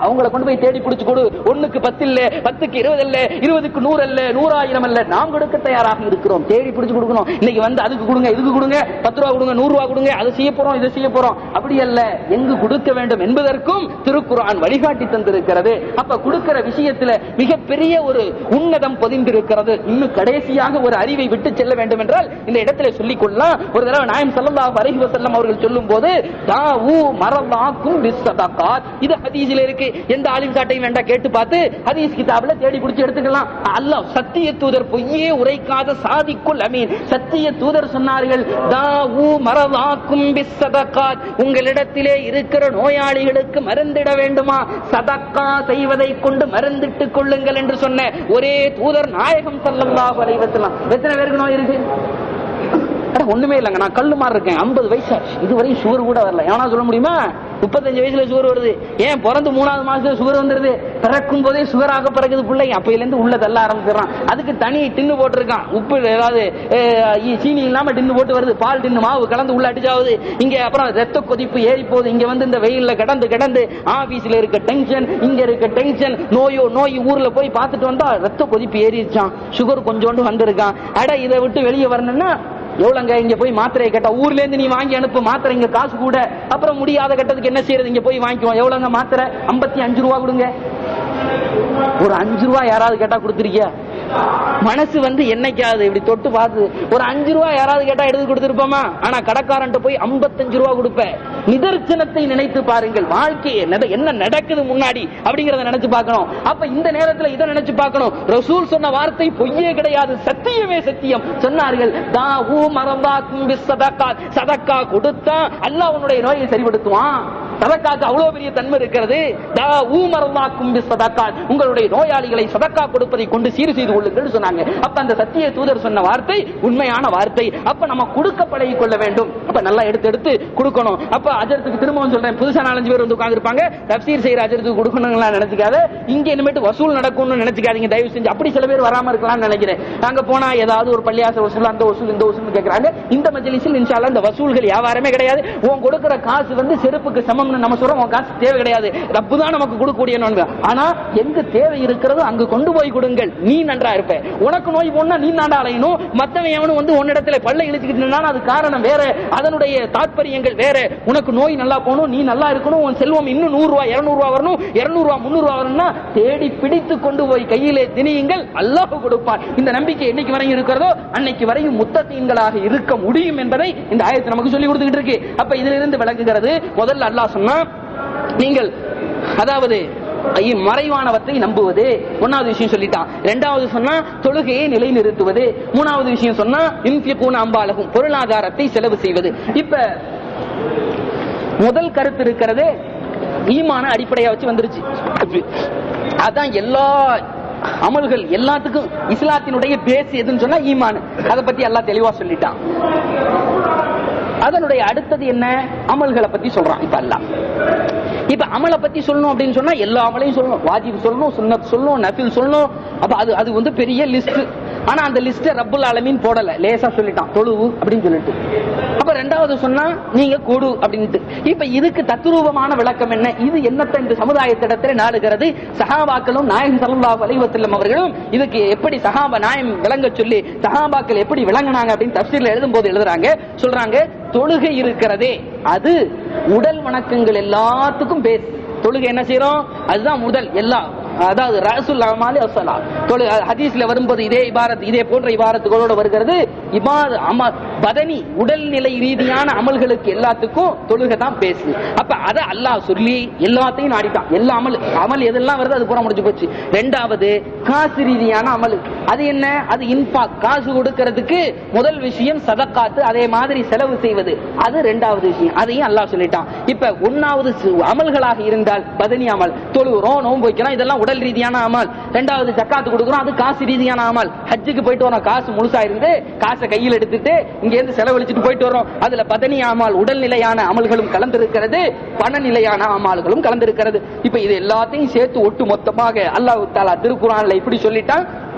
அவங்கள கொண்டு போய் தேடி பிடிச்சு கொடு ஒண்ணுக்கு பத்து இல்ல பத்துக்கு இருபது இல்ல இருபதுக்கு நூறு அல்ல நூறாயிரம் அல்ல நாம் கொடுக்க தயாராக இருக்கிறோம் தேடி பிடிச்சு கொடுக்கணும் இன்னைக்கு வந்து அதுக்கு கொடுங்க இதுக்கு கொடுங்க பத்து ரூபா கொடுங்க நூறு ரூபா கொடுங்க அதை செய்ய போறோம் இதை செய்ய போறோம் அப்படி அல்ல எங்கு கொடுக்க வேண்டும் என்பதற்கும் திருக்குர்ஆன் வழிகாட்டி தந்திருக்கிறது அப்ப கொடுக்கிற விஷயத்துல மிகப்பெரிய ஒரு உன்னதம் பொதிந்திருக்கிறது இன்னும் கடைசியாக ஒரு அறிவை விட்டு செல்ல வேண்டும் என்றால் இந்த இடத்துல சொல்லிக் கொள்ளலாம் ஒரு தடவை நாயம் ஸல்லல்லாஹு அலைஹி வஸல்லம் அவர்கள் சொல்லும் போது தாவு மரல்லாக்கும் பிஸ்ஸதகாத் இது ஹதீஸ்ல இருக்கு எந்த ஆலிம் சாட்டையும் வேண்டாம் கேட்டு பார்த்து ஹதீஸ் கிதாப்ல தேடி பிடிச்சு எடுத்துக்கலாம் அல்லாஹ் சத்திய தூதர் பொய்யே உரைக்காத சாதிக்குல் அமீன் சத்திய தூதர் சொன்னார்கள் தாவு மரல்லாக்கும் பிஸ்ஸதகாத் உங்களிடத்திலே இருக்கிற நோயாளிகளுக்கு மருந்திட வேண்டுமா சதக்கா செய்வதை கொண்டு மருந்திட்டுக் கொள்ளுங்கள் என்று சொன்ன ஒரே தூதர் நாயகம் ஸல்லல்லாஹு அலைஹி வஸல்லம் எத்தனை பேருக்கு நோய் இருக்கு அட, ஒண்ணுமே இல்லைங்க நான் கல்லு மாதிரி இருக்கேன் ஐம்பது வயசு ஆச்சு இதுவரையும் சுகர் கூட வரல எவனா சொல்ல முடியுமா முப்பத்தஞ்சு வயசுல சுகர் வருது ஏன் பிறந்து மூணாவது மாசத்துல சுகர் வந்துருது பிறக்கும் போதே சுகராக பிறகுது பிள்ளைங்க அப்பையில இருந்து உள்ள தள்ள ஆரம்பிச்சிடறான் அதுக்கு தனி டின்னு போட்டிருக்கான் உப்பு ஏதாவது அஹ், இ- சீனி இல்லாம டின்னு போட்டு வருது பால் டின்னு மாவு கலந்து உள்ள அடிச்சாவது இங்க அப்புறம் ரத்த கொதிப்பு ஏறி போகுது இங்க வந்து இந்த வெயில்ல கிடந்து கிடந்து ஆபீஸ்ல இருக்க டென்ஷன் இங்க இருக்க டென்ஷன் நோயோ நோய் ஊர்ல போய் பார்த்துட்டு வந்தா ரத்த கொதிப்பு ஏறிடுச்சான் சுகர் கொஞ்சோண்டு வந்திருக்கான் அட இதை விட்டு வெளியே வரணும்னா எவ்வளவுங்க இங்க போய் மாத்திரையை கேட்டா ஊர்ல இருந்து நீ வாங்கி அனுப்பு மாத்திரை இங்க காசு கூட அப்புறம் முடியாத கட்டத்துக்கு என்ன செய்யறது இங்க போய் வாங்கிக்குவோம் எவ்வளவுங்க மாத்திரை ஐம்பத்தி அஞ்சு ரூபா கொடுங்க ஒரு அஞ்சு ரூபா யாராவது கேட்டா கொடுத்துருக்கியா மனசு வந்து என்னைக்காவது இப்படி தொட்டு பார்த்து ஒரு அஞ்சு ரூபா யாராவது கேட்டா எடுத்து கொடுத்துருப்போமா ஆனா கடைக்காரன்ட்ட போய் 55 ரூபா கொடுப்பேன் நிதர்சனத்தை நினைத்து பாருங்கள் வாழ்க்கையை நட- என்ன நடக்குது முன்னாடி அப்படிங்கறத நினைச்சு பார்க்கணும் அப்ப இந்த நேரத்துல இதை நினைச்சு பார்க்கணும் ரசூல் சொன்ன வார்த்தை பொய்யே கிடையாது சத்தியமே சத்தியம் சொன்னார்கள் தாவு மரந்தாக்கும் சதக்கா சதக்கா கொடுத்தா அல்லாஹ் உன்னுடைய நோயை சரிப்படுத்துவான் சதக்காக்கு அவ்வளவு பெரிய தன்மை இருக்கிறது தாவு மரந்தாக்கும் சதக்கா உங்களுடைய நோயாளிகளை சதக்கா கொடுப்பதை கொண்டு சீர் செய்து கொள்ளுங்கள் சொன்னாங்க அப்ப அந்த சத்திய தூதர் சொன்ன வார்த்தை உண்மையான வார்த்தை அப்ப நம்ம கொடுக்க பழகி கொள்ள வேண்டும் அப்ப நல்லா எடுத்து எடுத்து கொடுக்கணும் அப்ப அஜரத்துக்கு திரும்பவும் சொல்றேன் புதுசா நாலஞ்சு பேர் வந்து உட்கார்ந்து இருப்பாங்க தப்சீர் செய்யற அஜரத்துக்கு கொடுக்கணுங்களா நினைச்சுக்காத இங்க இனிமேட்டு வசூல் நடக்கும்னு நினைச்சுக்காதீங்க தயவு செஞ்சு அப்படி சில பேர் வராம இருக்கலாம்னு நினைக்கிறேன் அங்க போனா ஏதாவது ஒரு பள்ளியாச வசூல் அந்த வசூல் இந்த வசூல் கேக்குறாங்க இந்த மஜ்லிஸில் இன்ஷால்லா இந்த வசூல்கள் வியாபாரமே கிடையாது உன் கொடுக்கிற காசு வந்து செருப்புக்கு சமம்னு நம்ம சொல்றோம் உன் காசு தேவை கிடையாது ரப்பு தான் நமக்கு கொடுக்கக்கூடிய நோன்பு ஆனா எங்க தேவை இருக்கிறதோ அங்கு கொண்டு போய் கொடுங்கள் நீ நன்றா இருப்ப உனக்கு நோய் போனா நீ தாண்டா அலையணும் மத்தவன் எவனும் வந்து உன்னிடத்துல பல்ல இழுத்துக்கிட்டு நின்னானா அது காரணம் வேற அதனுடைய தாற்பயங்கள் வேற உனக்கு நோய் நல்லா போகணும் நீ நல்லா இருக்கணும் உன் செல்வம் இன்னும் நூறு ரூபாய் இருநூறு ரூபாய் வரணும் இருநூறு ரூபாய் முன்னூறு ரூபாய் வரணும்னா தேடி பிடித்து கொண்டு போய் கையிலே திணியுங்கள் அல்லாஹ் கொடுப்பார் இந்த நம்பிக்கை என்னைக்கு வரையும் இருக்கிறதோ அன்னைக்கு வரையும் முத்தத்தீன்களாக இருக்க முடியும் என்பதை இந்த ஆயத்து நமக்கு சொல்லி கொடுத்துக்கிட்டு இருக்கு அப்ப இதுல இருந்து விளங்குகிறது முதல்ல அல்லாஹ் சொன்னா நீங்கள் அதாவது ஐ- மறைவானவற்றை நம்புவது ஒன்னாவது விஷயம் சொல்லிட்டான் ரெண்டாவது சொன்னா தொழுகையை நிலைநிறுத்துவது மூணாவது விஷயம் சொன்னா இன்ஃபிகூன அம்பாலகும் பொருளாதாரத்தை செலவு செய்வது இப்ப முதல் கருத்து இருக்கிறது ஈமான அடிப்படையா வச்சு வந்துருச்சு அதான் எல்லா அமல்கள் எல்லாத்துக்கும் இஸ்லாத்தினுடைய பேஸ் எதுன்னு சொன்னா ஈமான் அதை பத்தி எல்லாம் தெளிவா சொல்லிட்டான் அதனுடைய அடுத்தது என்ன அமல்களை பத்தி சொல்றான் இப்ப எல்லாம் இப்ப அமலை பத்தி சொல்லணும் அப்படின்னு சொன்னா எல்லா அமலையும் சொல்லணும் வாஜிப் சொல்லணும் சுன்னத் சொல்லணும் நஃபில் சொல்லணும் அப்ப அது அது வந்து பெரிய லிஸ்ட் ஆனா அந்த லிஸ்ட ரப்புல் ஆலமீன் போடல லேசா சொல்லிட்டான் தொழுவு அப்படின்னு சொல்லிட்டு அப்ப ரெண்டாவது சொன்னா நீங்க கொடு அப்படின்ட்டு இப்ப இதுக்கு தத்துரூபமான விளக்கம் என்ன இது என்னத்தை இந்த சமுதாயத்திடத்துல நாடுகிறது சஹாபாக்களும் நாயகம் ஸல்லல்லாஹு அலைஹி வஸல்லம் அவர்களும் இதுக்கு எப்படி சஹாபா நாயம் விளங்க சொல்லி சஹாபாக்கள் எப்படி விளங்குனாங்க அப்படின்னு தப்சீர்ல எழுதும்போது எழுதுறாங்க சொல்றாங்க தொழுகை இருக்கிறதே அது உடல் வணக்கங்கள் எல்லாத்துக்கும் பேஸ் தொழுகை என்ன செய்யறோம் அதுதான் முதல் எல்லா அதாவது ரசூல் அமாலி அஸ்ஸலா தொழு ஹதீஸ்ல வரும்போது இதே இபாரத் இதே போன்ற இபாரத்துகளோட வருகிறது இபாத் அம பதனி உடல்நிலை ரீதியான அமல்களுக்கு எல்லாத்துக்கும் தொழுகை தான் பேசு அப்ப அத அல்லாஹ் சொல்லி எல்லாத்தையும் நாடிட்டான் எல்லா அமல் அமல் எதெல்லாம் வருது அது பூரா முடிஞ்சு போச்சு ரெண்டாவது காசு ரீதியான அமல் அது என்ன அது இன்பா காசு கொடுக்கறதுக்கு முதல் விஷயம் சதக்காத்து அதே மாதிரி செலவு செய்வது அது ரெண்டாவது விஷயம் அதையும் அல்லாஹ் சொல்லிட்டான் இப்ப ஒன்னாவது சு- அமல்களாக இருந்தால் பதனி அமல் தொழுகிறோம் நோன்பு வைக்கிறோம் இதெல்லாம் உடல் ரீதியான அமல் ரெண்டாவது ஜக்காத்து கொடுக்குறோம் அது காசு ரீதியான அமல் ஹஜ்ஜுக்கு போயிட்டு வரோம் காசு முழுசா இருந்து காசை கையில் எடுத்துட்டு இங்க இருந்து செலவழிச்சிட்டு போயிட்டு வரோம் அதுல பதனி அமல் உடல் நிலையான அமல்களும் கலந்திருக்கிறது பண நிலையான அமல்களும் கலந்திருக்கிறது இப்ப இது எல்லாத்தையும் சேர்த்து ஒட்டு மொத்தமாக அல்லாஹ் தாலா திருக்குறான்ல இப்படி சொல்லிட்டான்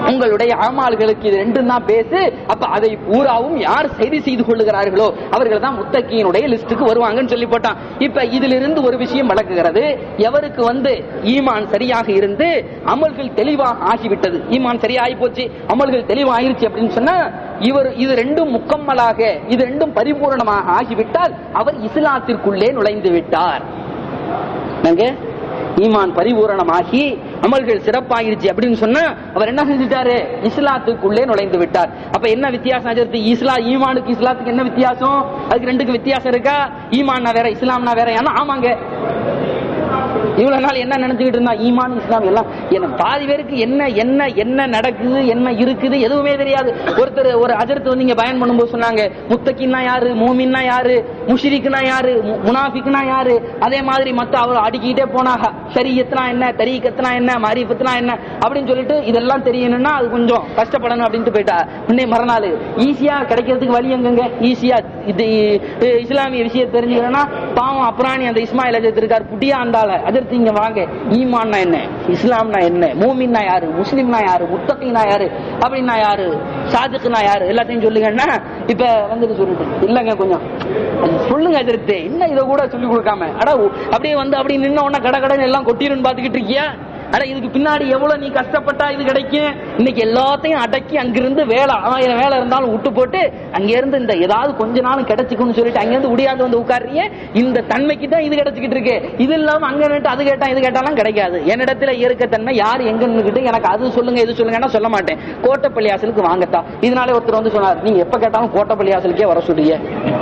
உங்களுடைய அமால்களுக்கு இது ரெண்டும் தான் பேசு அப்ப அதை பூராவும் யார் சரி செய்து கொள்ளுகிறார்களோ அவர்கள் தான் முத்தக்கியினுடைய லிஸ்டுக்கு வருவாங்கன்னு சொல்லி போட்டான் இப்ப இதிலிருந்து ஒரு விஷயம் வழங்குகிறது எவருக்கு வந்து ஈமான் சரியாக இருந்து அமல்கள் தெளிவாக ஆகிவிட்டது ஈமான் சரியாகி போச்சு அமல்கள் தெளிவாயிருச்சு அப்படின்னு சொன்னா இவர் இது ரெண்டும் முக்கம்மலாக இது ரெண்டும் பரிபூரணமாக ஆகிவிட்டால் அவர் இஸ்லாத்திற்குள்ளே நுழைந்து விட்டார் நாங்க ஈமான் பரிபூரணமாகி அமல்கள் சிறப்பாயிருச்சு அப்படின்னு சொன்னா அவர் என்ன செஞ்சுட்டாரு இஸ்லாத்துக்குள்ளே நுழைந்து விட்டார் அப்ப என்ன வித்தியாசம் அஜர்த்து இஸ்லா ஈமானுக்கு இஸ்லாத்துக்கு என்ன வித்தியாசம் அதுக்கு ரெண்டுக்கு வித்தியாசம் இருக்கா ஈமான்னா வேற இஸ்லாம்னா வேற ஏன்னா ஆமாங்க இவ்வளவு நாள் என்ன நினைச்சுக்கிட்டு இருந்தா ஈமான் இஸ்லாம் எல்லாம் என்ன பாதி பேருக்கு என்ன என்ன என்ன நடக்குது என்ன இருக்குது எதுவுமே தெரியாது ஒருத்தர் ஒரு அஜரத்து வந்து இங்க பயன் பண்ணும்போது சொன்னாங்க முத்தக்கின்னா யாரு மூமின்னா யாரு முஷிரிக்குனா யாரு மு- முனாஃபிக்குனா யாரு அதே மாதிரி மத்த அவர் அடிக்கிட்டே போனாங்க ஷரியத்னா என்ன தரீக்கத்னா என்ன மாரிஃபத்னா என்ன அப்படின்னு சொல்லிட்டு இதெல்லாம் தெரியணும்னா அது கொஞ்சம் கஷ்டப்படணும் அப்படின்ட்டு போயிட்டா முன்னே மறுநாள் ஈஸியா கிடைக்கிறதுக்கு வழி எங்கங்க ஈஸியா இது இ- இஸ்லாமிய விஷயம் தெரிஞ்சுக்கணும்னா பாவம் அப்புறாணி அந்த இஸ்மாயில் அஜத் இருக்கார் புட்டியா அந்தால அதிர்த்து இங்க வாங்க ஈமான்னா என்ன இஸ்லாம்னா என்ன மூமின்னா யாரு முஸ்லிம்னா யாரு முத்தகினா யாரு அப்படின்னா யாரு சாதுக்குனா யாரு எல்லாத்தையும் சொல்லுங்கன்னா இப்ப வந்துட்டு சொல்லிட்டு இல்லங்க கொஞ்சம் சொல்லுங்க அதிர்த்து என்ன இதை கூட சொல்லி கொடுக்காம அட உ- அப்படியே வந்து அப்படி நின்ன உடனே கடை கடன் எல்லாம் கொட்டிருன்னு பாத்துக்கிட்டு இருக்கியா அட இதுக்கு பின்னாடி எவ்வளவு நீ கஷ்டப்பட்டா இது கிடைக்கும் இன்னைக்கு எல்லாத்தையும் அடக்கி அங்கிருந்து வேலை ஆயிரம் வேலை இருந்தாலும் விட்டு போட்டு அங்க இருந்து இந்த ஏதாவது கொஞ்ச நாள் கிடைச்சுக்கும்னு சொல்லிட்டு அங்க இருந்து முடியாது வந்து உட்கார்றிய இந்த தன்மைக்கு தான் இது கிடைச்சிக்கிட்டு இருக்கு இது இல்லாம அங்க நின்று அது கேட்டா இது கேட்டாலும் கிடைக்காது என்னிடத்துல இருக்க தன்மை யார் எங்க நின்னுக்கிட்டு எனக்கு அது சொல்லுங்க இது சொல்லுங்கன்னா சொல்ல மாட்டேன் கோட்டப்பள்ளி ஆசலுக்கு வாங்கத்தா இதனாலே ஒருத்தர் வந்து சொன்னார் நீங்க எப்ப கேட்டாலும் கோட்டப்பள்ளி ஆசலுக்கே வர சொல்றீங்க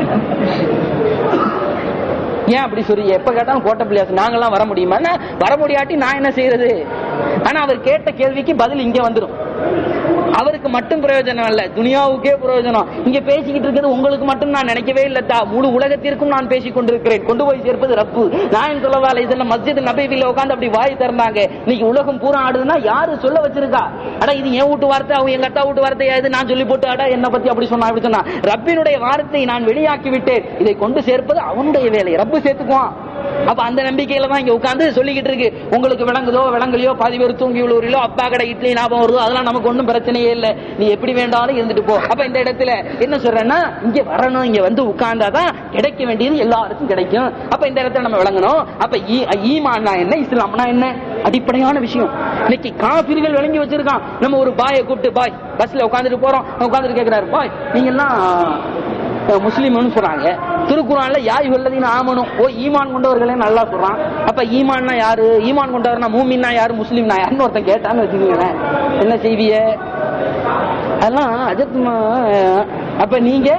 ஏன் அப்படி சொல்றீங்க எப்ப கேட்டாலும் கோட்டப்பள்ளியாசு நாங்கெல்லாம் வர முடியுமா என்ன, வர முடியாட்டி நான் என்ன செய்யறது ஆனா அவர் கேட்ட கேள்விக்கு பதில் இங்க வந்துடும் அவருக்கு மட்டும் பிரயோஜனம் இல்ல துனியாவுக்கே பிரயோஜனம் இங்க பேசிக்கிட்டு இருக்கிறது உங்களுக்கு மட்டும் நான் நினைக்கவே இல்லத்தா முழு உலகத்திற்கும் நான் பேசிக் கொண்டிருக்கிறேன் கொண்டு போய் சேர்ப்பது ரப்பு நான் சொல்லவால இதுல மஸ்ஜித் நபைவில உட்காந்து அப்படி வாய் திறந்தாங்க இன்னைக்கு உலகம் பூரா ஆடுதுன்னா யாரு சொல்ல வச்சிருக்கா அட இது என் வீட்டு வார்த்தை அவங்க எங்க அத்தா வீட்டு வார்த்தை இது நான் சொல்லி போட்டு அட என்ன பத்தி அப்படி சொன்னா அப்படி சொன்னா ரப்பினுடைய வார்த்தை நான் வெளியாக்கி விட்டேன் இதை கொண்டு சேர்ப்பது அவனுடைய வேலை ரப்பு சேர்த்துக்குவான் அப்ப அந்த நம்பிக்கையில தான் இங்க உட்கார்ந்து சொல்லிக்கிட்டு இருக்கு உங்களுக்கு விளங்குதோ விளங்கலையோ பாதி பேர் தூங்கி விழுவுறிலோ அப்பா கடை இட்லி லாபம் வருதோ அதெல்லாம் நமக்கு ஒண்ணும் பிரச்சனையே இல்ல நீ எப்படி வேண்டாலும் இருந்துட்டு போ அப்ப இந்த இடத்துல என்ன சொல்றேன்னா இங்க வரணும் இங்க வந்து உட்கார்ந்தாதான் கிடைக்க வேண்டியது எல்லாருக்கும் கிடைக்கும் அப்ப இந்த இடத்துல நம்ம விளங்கணும் அப்ப ஈ- ஈமான்னா என்ன இஸ்லாம்னா என்ன அடிப்படையான விஷயம் இன்னைக்கு காபிர்கள் விளங்கி வச்சிருக்கான் நம்ம ஒரு பாயை கூப்பிட்டு பாய் பஸ்ல உட்காந்துட்டு போறோம் உட்காந்துட்டு கேக்குறாரு பாய் நீங்க எல்லாம் அஹ் முஸ்லிம்னு சொல்றாங்க திருக்குறான்ல யாய் உள்ளதின் ஆமனும் ஓ ஈமான் கொண்டவர்களே நல்லா சொல்றான் அப்ப ஈமான்னா யாரு ஈமான் கொண்டவர்னா மூமின்னா யாரு முஸ்லிம்னா யாருன்னு ஒருத்தன் கேட்டான்னு வச்சுக்கோங்களேன் என்ன செய்விய அதெல்லாம் அஜத்மா அப்ப நீங்க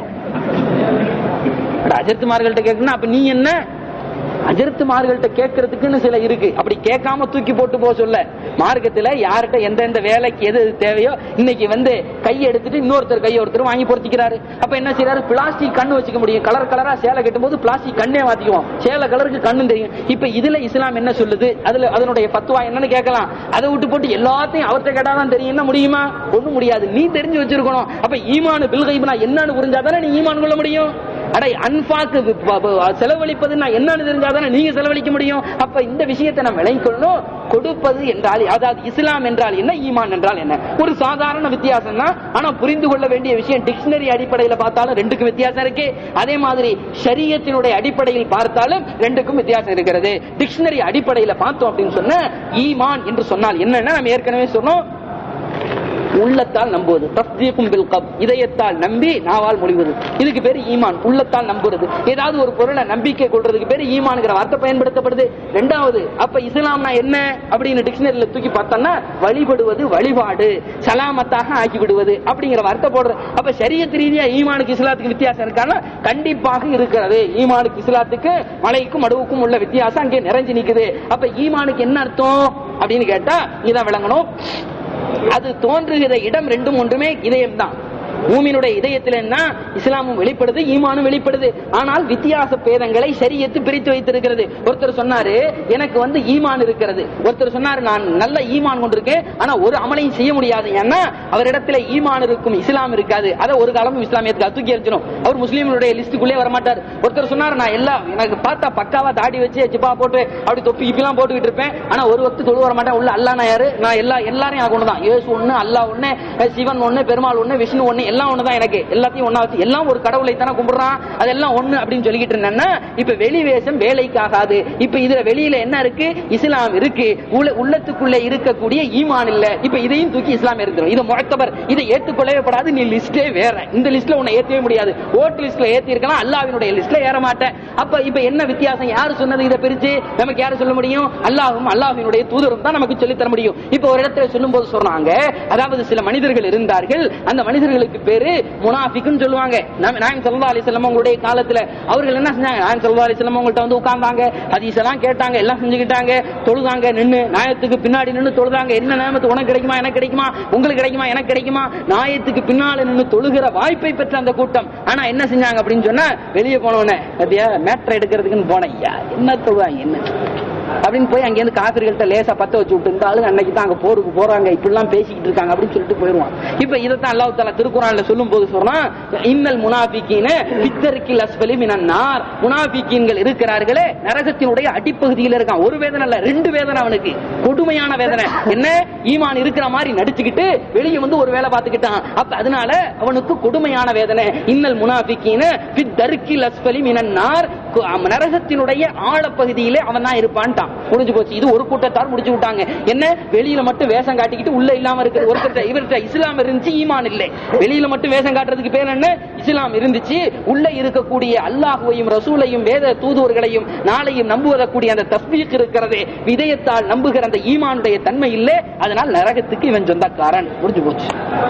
அட, அஜர்த்துமார்கள்ட்ட கேட்கணும் அப்ப நீங்க என்ன அஜர்த்துமார்கள்ட்ட கேட்கறதுக்குன்னு சில இருக்கு அப்படி கேட்காம தூக்கி போட்டு போக சொல்ல மார்க்கத்துல யார்கிட்ட எந்தெந்த வேலைக்கு எது எது தேவையோ இன்னைக்கு வந்து கை எடுத்துட்டு இன்னொருத்தர் கையை ஒருத்தர் வாங்கி பொருத்திக்கிறாரு அப்ப என்ன செய்யறாரு பிளாஸ்டிக் கண்ணு வச்சுக்க முடியும் கலர் கலரா சேலை கட்டும் போது பிளாஸ்டிக் கண்ணே மாத்திக்குவோம் சேலை கலருக்கு கண்ணு தெரியும் இப்ப இதுல இஸ்லாம் என்ன சொல்லுது அதுல அதனுடைய பத்துவா என்னன்னு கேட்கலாம் அதை விட்டு போட்டு எல்லாத்தையும் அவர்கிட்ட கேட்டாதான் தெரியும் என்ன முடியுமா ஒண்ணும் முடியாது நீ தெரிஞ்சு வச்சிருக்கணும் அப்ப ஈமானு பில்கைப்னா என்னன்னு புரிஞ்சாதானே நீ ஈமான் கொள்ள முடியும் அடை அன்பாக்கு செலவழிப்பதுன்னா என்னன்னு தெரிஞ்சாதானே நீங்க செலவழிக்க முடியும் அப்ப இந்த விஷயத்தை நம்ம விளங்கிக் கொள்ளணும் கொடுப்பது என்றால் அதாவது இஸ்லாம் என்றால் என்ன ஈமான் என்றால் என்ன ஒரு சாதாரண வித்தியாசம் தான் ஆனா புரிந்து கொள்ள வேண்டிய விஷயம் டிக்ஷனரி அடிப்படையில பார்த்தாலும் ரெண்டுக்கும் வித்தியாசம் இருக்கு அதே மாதிரி ஷரியத்தினுடைய அடிப்படையில் பார்த்தாலும் ரெண்டுக்கும் வித்தியாசம் இருக்கிறது டிக்ஷனரி அடிப்படையில பார்த்தோம் அப்படின்னு சொன்ன ஈமான் என்று சொன்னால் என்னன்னா நம்ம ஏற்கனவே சொன்னோம் உள்ளத்தால் நம்புவது தஸ்தீக்கும் பில் கப் இதயத்தால் நம்பி நாவால் முடிவது இதுக்கு பேரு ஈமான் உள்ளத்தால் நம்புறது ஏதாவது ஒரு பொருளை நம்பிக்கை கொள்றதுக்கு பேரு ஈமான்ங்கிற வார்த்தை பயன்படுத்தப்படுது ரெண்டாவது அப்ப இஸ்லாம்னா என்ன அப்படின்னு டிக்ஷனரியில தூக்கி பார்த்தோம்னா வழிபடுவது வழிபாடு சலாமத்தாக ஆக்கி விடுவது அப்படிங்கிற வார்த்தை போடுறது அப்ப சரியத் ரீதியா ஈமானுக்கு இஸ்லாத்துக்கு வித்தியாசம் இருக்கான்னா கண்டிப்பாக இருக்கிறது ஈமானுக்கு இஸ்லாத்துக்கு மலைக்கும் மடுவுக்கும் உள்ள வித்தியாசம் அங்கே நிறைஞ்சு நிக்குது அப்ப ஈமானுக்கு என்ன அர்த்தம் அப்படின்னு கேட்டா இதை விளங்கணும் அது தோன்றுகிற இடம் ரெண்டும் ஒன்றுமே இதயம் தான் மூமினுடைய இதயத்தில் என்ன இஸ்லாமும் வெளிப்படுது ஈமானும் வெளிப்படுது ஆனால் வித்தியாச பேதங்களை சரியத்து பிரித்து வைத்திருக்கிறது ஒருத்தர் சொன்னாரு எனக்கு வந்து ஈமான் இருக்கிறது ஒருத்தர் சொன்னாரு நான் நல்ல ஈமான் கொண்டிருக்கேன் ஆனா ஒரு அமலையும் செய்ய முடியாது ஏன்னா அவரிடத்துல ஈமான் இருக்கும் இஸ்லாம் இருக்காது அதை ஒரு காலமும் இஸ்லாமியத்துக்கு தூக்கி எரிச்சிடும் அவர் முஸ்லீம்களுடைய லிஸ்டுக்குள்ளே வர மாட்டார் ஒருத்தர் சொன்னாரு நான் எல்லாம் எனக்கு பார்த்தா பக்காவா தாடி வச்சு ஜிப்பா போட்டு அப்படி தொப்பி இப்பெல்லாம் போட்டுக்கிட்டு இருப்பேன் ஆனா ஒரு வக்து தொழு வர மாட்டேன் உள்ள அல்லா நான் யாரு நான் எல்லா எல்லாரையும் ஆக ஒண்ணுதான் இயேசு ஒண்ணு அல்லாஹ் ஒண்ணு சிவன் ஒண்ணு பெருமாள் ஒண்ணு விஷ்ணு ஒண்ணு எல்லாம் ஒண்ணுதான் எனக்கு எல்லாத்தையும் ஒண்ணா வச்சு எல்லாம் ஒரு கடவுளை தானே கும்பிடுறான் அதெல்லாம் ஒண்ணு அப்படின்னு சொல்லிக்கிட்டு இருந்தேன்னா இப்ப வெளி வேஷம் வேலைக்காகாது இப்ப இதுல வெளியில என்ன இருக்கு இஸ்லாம் இருக்கு உள்ள- உள்ளத்துக்குள்ள இருக்கக்கூடிய ஈமான் இல்ல இப்ப இதையும் தூக்கி இஸ்லாம் எடுத்துரும் இது முழக்கபர் இதை ஏற்றுக்கொள்ளவே படாது நீ லிஸ்டே வேற இந்த லிஸ்ட்ல உன்னை ஏத்தவே முடியாது ஓட்டு லிஸ்ட்ல ஏத்தி இருக்கலாம் அல்லாவினுடைய லிஸ்ட்ல ஏற மாட்டேன் அப்ப இப்ப என்ன வித்தியாசம் யாரு சொன்னது இதை பிரிச்சு நமக்கு யாரு சொல்ல முடியும் அல்லாஹும் அல்லாஹ்வினுடைய தூதரும் தான் நமக்கு சொல்லி தர முடியும் இப்ப ஒரு இடத்துல சொல்லும்போது சொன்னாங்க அதாவது சில மனிதர்கள் இருந்தார்கள் அந்த மனிதர்களுக்கு பேரு முனாஃபிக்குன்னு சொல்லுவாங்க நாம- நாயகம் ஸல்லல்லாஹு அலைஹி வஸல்லம் உங்களுடைய காலத்துல அவர்கள் என்ன செஞ்சாங்க நாயகம் ஸல்லல்லாஹு அலைஹி வஸல்லம் உங்கள்ட்ட வந்து உட்கார்ந்தாங்க ஹதீஸ் எல்லாம் கேட்டாங்க எல்லாம் செஞ்சுக்கிட்டாங்க தொழுதாங்க நின்னு நாயத்துக்கு பின்னாடி நின்னு தொழுதாங்க என்ன நேமத்து உனக்கு கிடைக்குமா எனக்கு கிடைக்குமா உங்களுக்கு கிடைக்குமா எனக்கு கிடைக்குமா நாயத்துக்கு பின்னால நின்னு தொழுகிற வாய்ப்பை பெற்ற அந்த கூட்டம் ஆனா என்ன செஞ்சாங்க அப்படின்னு சொன்னா வெளியே போனவனே அப்படியா மேட்ரை எடுக்கிறதுக்குன்னு போனேன் ஐயா என்ன தொழுவாங்க என்ன அப்படின்னு போய் அங்கேருந்து காபிர்கள்ட்ட லேசா பத்த வச்சு விட்டு இந்த ஆளு அன்னைக்கு தான் அங்க போருக்கு போறாங்க இப்படிலாம் பேசிக்கிட்டு இருக்காங்க அப்படின்னு சொல்லிட்டு போயிருவான் இப்ப இதைத்தான் அல்லாஹ் தாலா திருக்குறான்ல சொல்லும் போது சொல்றான் இன்னல் முனாஃபிக்கீன பித்தருக்கில் அஸ்பலி மினன்னார் முனாஃபிக்கீன்கள் இருக்கிறார்களே நரகத்தினுடைய அடிப்பகுதியில் இருக்கான் ஒரு வேதனை இல்ல ரெண்டு வேதனை அவனுக்கு கொடுமையான வேதனை என்ன ஈமான் இருக்கிற மாதிரி நடிச்சுக்கிட்டு வெளியே வந்து ஒரு வேலை பார்த்துக்கிட்டான் அப்ப அதனால அவனுக்கு கொடுமையான வேதனை இன்னல் முனாஃபிக்கீன பித்தருக்கில் அஸ்பலி மினன்னார் கு- அம் நரகத்தினுடைய ஆழப்பகுதியிலே அவன் தான் இருப்பான்ட்டான் முடிஞ்சு போச்சு இது ஒரு கூட்டத்தார் முடிச்சு விட்டாங்க என்ன வெளியில மட்டும் வேஷம் காட்டிக்கிட்டு உள்ள இல்லாம இருக்கிற ஒருத்தர் இவர்கிட்ட இஸ்லாம் இருந்துச்சு ஈமான் இல்லை வெளியில மட்டும் வேஷம் காட்டுறதுக்கு பேர் என்ன இஸ்லாம் இருந்துச்சு உள்ள இருக்கக்கூடிய அல்லாஹுவையும் ரசூலையும் வேத தூதுவர்களையும் நாளையும் நம்புவதற்கூடிய அந்த தஸ்பீக் இருக்கிறதே விதயத்தால் நம்புகிற அந்த ஈமானுடைய தன்மை இல்லை அதனால் நரகத்துக்கு இவன் சொந்தக்காரன் முடிஞ்சு போச்சு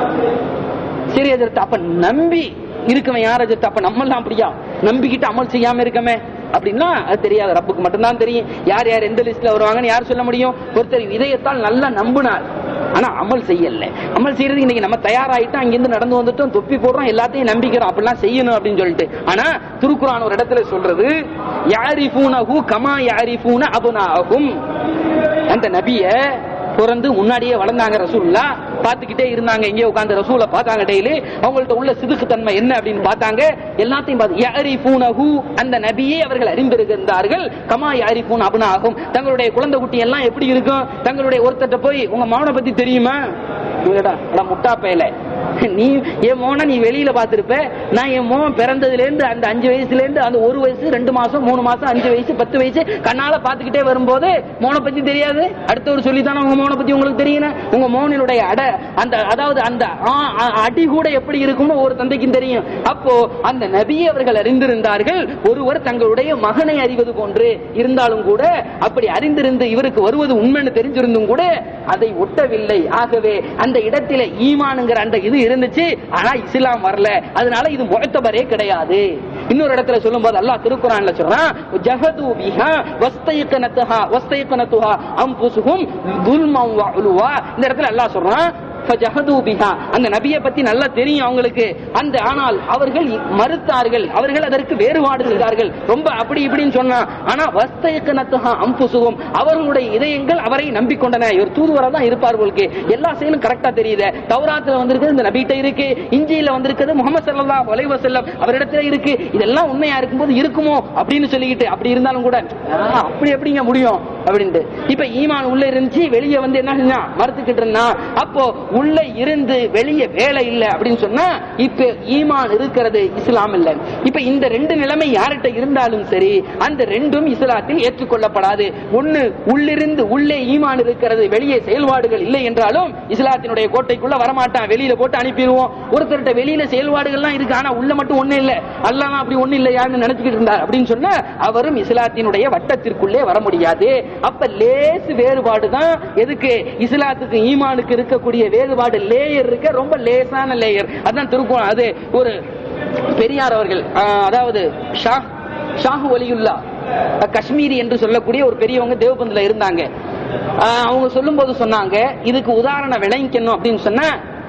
சரி எதிர்த்து அப்ப நம்பி இருக்கவன் யார் எதிர்த்து அப்ப நம்மெல்லாம் அப்படியா நம்பிக்கிட்டு அமல் செய்யாம இருக்கமே அப்படின்னா அது தெரியாது ரப்புக்கு மட்டும்தான் தெரியும் யார் யார் எந்த லிஸ்ட்ல வருவாங்கன்னு யார் சொல்ல முடியும் ஒருத்தர் இதயத்தால் நல்லா நம்பினார் ஆனா அமல் செய்யல அமல் செய்யறது இன்னைக்கு நம்ம தயாராயிட்டோம் அங்கிருந்து நடந்து வந்துட்டோம் தொப்பி போடுறோம் எல்லாத்தையும் நம்பிக்கிறோம் அப்படிலாம் செய்யணும் அப்படின்னு சொல்லிட்டு ஆனா திருக்குறான் ஒரு இடத்துல சொல்றது யாரிஃபூனஹு கமா யாரிஃபூன அபுனாஹும் அந்த நபிய பிறந்து முன்னாடியே வளர்ந்தாங்க ரசூல்லா பார்த்துக்கிட்டே இருந்தாங்க இங்கே உட்கார்ந்து ரசூலை பார்த்தாங்க டெய்லி அவங்கள்ட்ட உள்ள சிதுக்கு தன்மை என்ன அப்படின்னு பார்த்தாங்க எல்லாத்தையும் பார்த்து யஅரிஃபூனஹு அந்த நபியை அவர்கள் அறிந்திருந்தார்கள் கமா யஅரிஃபூன் அபுனாகும் தங்களுடைய குழந்தை குட்டி எல்லாம் எப்படி இருக்கும் தங்களுடைய ஒருத்தட்ட போய் உங்க மகனை பத்தி தெரியுமா இவங்கடா, அட முட்டா பயல நீ என் மோனை நீ வெளியில பார்த்திருப்ப நான் என் மோன் பிறந்ததுல இருந்து அந்த அஞ்சு வயசுல இருந்து அந்த ஒரு வயசு ரெண்டு மாசம் மூணு மாசம் அஞ்சு வயசு பத்து வயசு கண்ணால பாத்துக்கிட்டே வரும்போது மோனை பத்தி தெரியாது அடுத்தவர் சொல்லி தானே உங்க மோனை பத்தி உங்களுக்கு தெரியணும் உங்க மோனினுடைய அட அந்த அதாவது அந்த ஆ- ஆ- அடி கூட எப்படி இருக்கும்னு ஒரு தந்தைக்கும் தெரியும் அப்போ அந்த நபியை அவர்கள் அறிந்திருந்தார்கள் ஒருவர் தங்களுடைய மகனை அறிவது போன்று இருந்தாலும் கூட அப்படி அறிந்திருந்து இவருக்கு வருவது உண்மைன்னு தெரிஞ்சிருந்தும் கூட அதை ஒட்டவில்லை ஆகவே அந்த இடத்திலே ஈமானுங்கிற அந்த இது இருந்துச்சு ஆனா இஸ்லாம் வரல அதனால இது முகத்தபரே கிடையாது இன்னொரு இடத்துல சொல்லும்போது அல்லாஹ் திருக்குறான்ல சொல்றான் ஜஹது பிஹா வஸ்தைகனத்துஹா வஸ்தைகனத்துஹா அம்புசுஹும் துல்மம் வ உலுவா இந்த இடத்துல அல்லாஹ் சொல்றான் ஃபஜஹது பிஹா. அந்த நபியை பத்தி நல்லா தெரியும் அவங்களுக்கு அந்த ஆனால் அவர்கள் மறுத்தார்கள் அவர்கள் அதற்கு வேறுபாடு செய்தார்கள் ரொம்ப அப்படி இப்படின்னு சொன்னா ஆனா வஸ்தைகனத்துஹா அம்புசுகும் அவர்களுடைய இதயங்கள் அவரை நம்பிக்கொண்டன இவர் தூதுவரா தான் இருப்பார் உங்களுக்கு எல்லா செயலும் கரெக்டா தெரியுது தௌராத்துல வந்திருக்கிறது இந்த நபிட்ட இருக்கு இஞ்சியில வந்திருக்கிறது முகமது ஸல்லல்லாஹு அலைஹி வஸல்லம் அவரிடத்துல இருக்கு இதெல்லாம் உண்மையா இருக்கும்போது இருக்குமோ அப்படின்னு சொல்லிக்கிட்டு அப்படி இருந்தாலும் கூட ஆ, அப்படி எப்படிங்க முடியும் அப்படின்ட்டு இப்ப ஈமான் உள்ள இருந்துச்சு வெளியே வந்து என்ன செஞ்சான் மறுத்துக்கிட்டு இருந்தான் அப்போ உள்ள இருந்து வெளியே வேலை இல்லை அப்படின்னு சொன்னா இப்ப ஈமான் இருக்கிறது இஸ்லாம் இல்ல இப்ப இந்த ரெண்டு நிலைமை யார்கிட்ட இருந்தாலும் சரி அந்த ரெண்டும் இஸ்லாத்தில் ஏற்றுக்கொள்ளப்படாது ஒண்ணு உள்ளிருந்து உள்ளே ஈமான் இருக்கிறது வெளியே செயல்பாடுகள் இல்லை என்றாலும் இஸ்லாத்தினுடைய கோட்டைக்குள்ள வரமாட்டான் வெளியில போட்டு அனுப்பிடுவோம் ஒருத்தர்கிட்ட வெளியில செயல்பாடுகள்லாம் இருக்கு ஆனா உள்ள மட்டும் ஒண்ணு இல்ல அல்லாம அப்படி ஒண்ணு இல்லையான்னு நினைச்சுக்கிட்டு இருந்தார் அப்படின்னு சொன்னா அவரும் இஸ்லாத்தினுடைய வட்டத்திற்குள்ளே வர முடியாது அப்ப லேசு வேறுபாடு தான் எதுக்கு இஸ்லாத்துக்கு ஈமானுக்கு இருக்கக்கூடிய வேறுபாடு லேயர் இருக்க ரொம்ப லேசான லேயர் அதான் திருக்குறள் அது ஒரு பெரியார் அவர்கள் ஆஹ், அதாவது ஷா ஷாஹு வலியுல்லா காஷ்மீரி என்று சொல்லக்கூடிய ஒரு பெரியவங்க தேவபந்துல இருந்தாங்க ஆஹ், அவங்க சொல்லும்போது சொன்னாங்க இதுக்கு உதாரணம் விளங்கிக்கணும் அப்படின்னு சொன்னா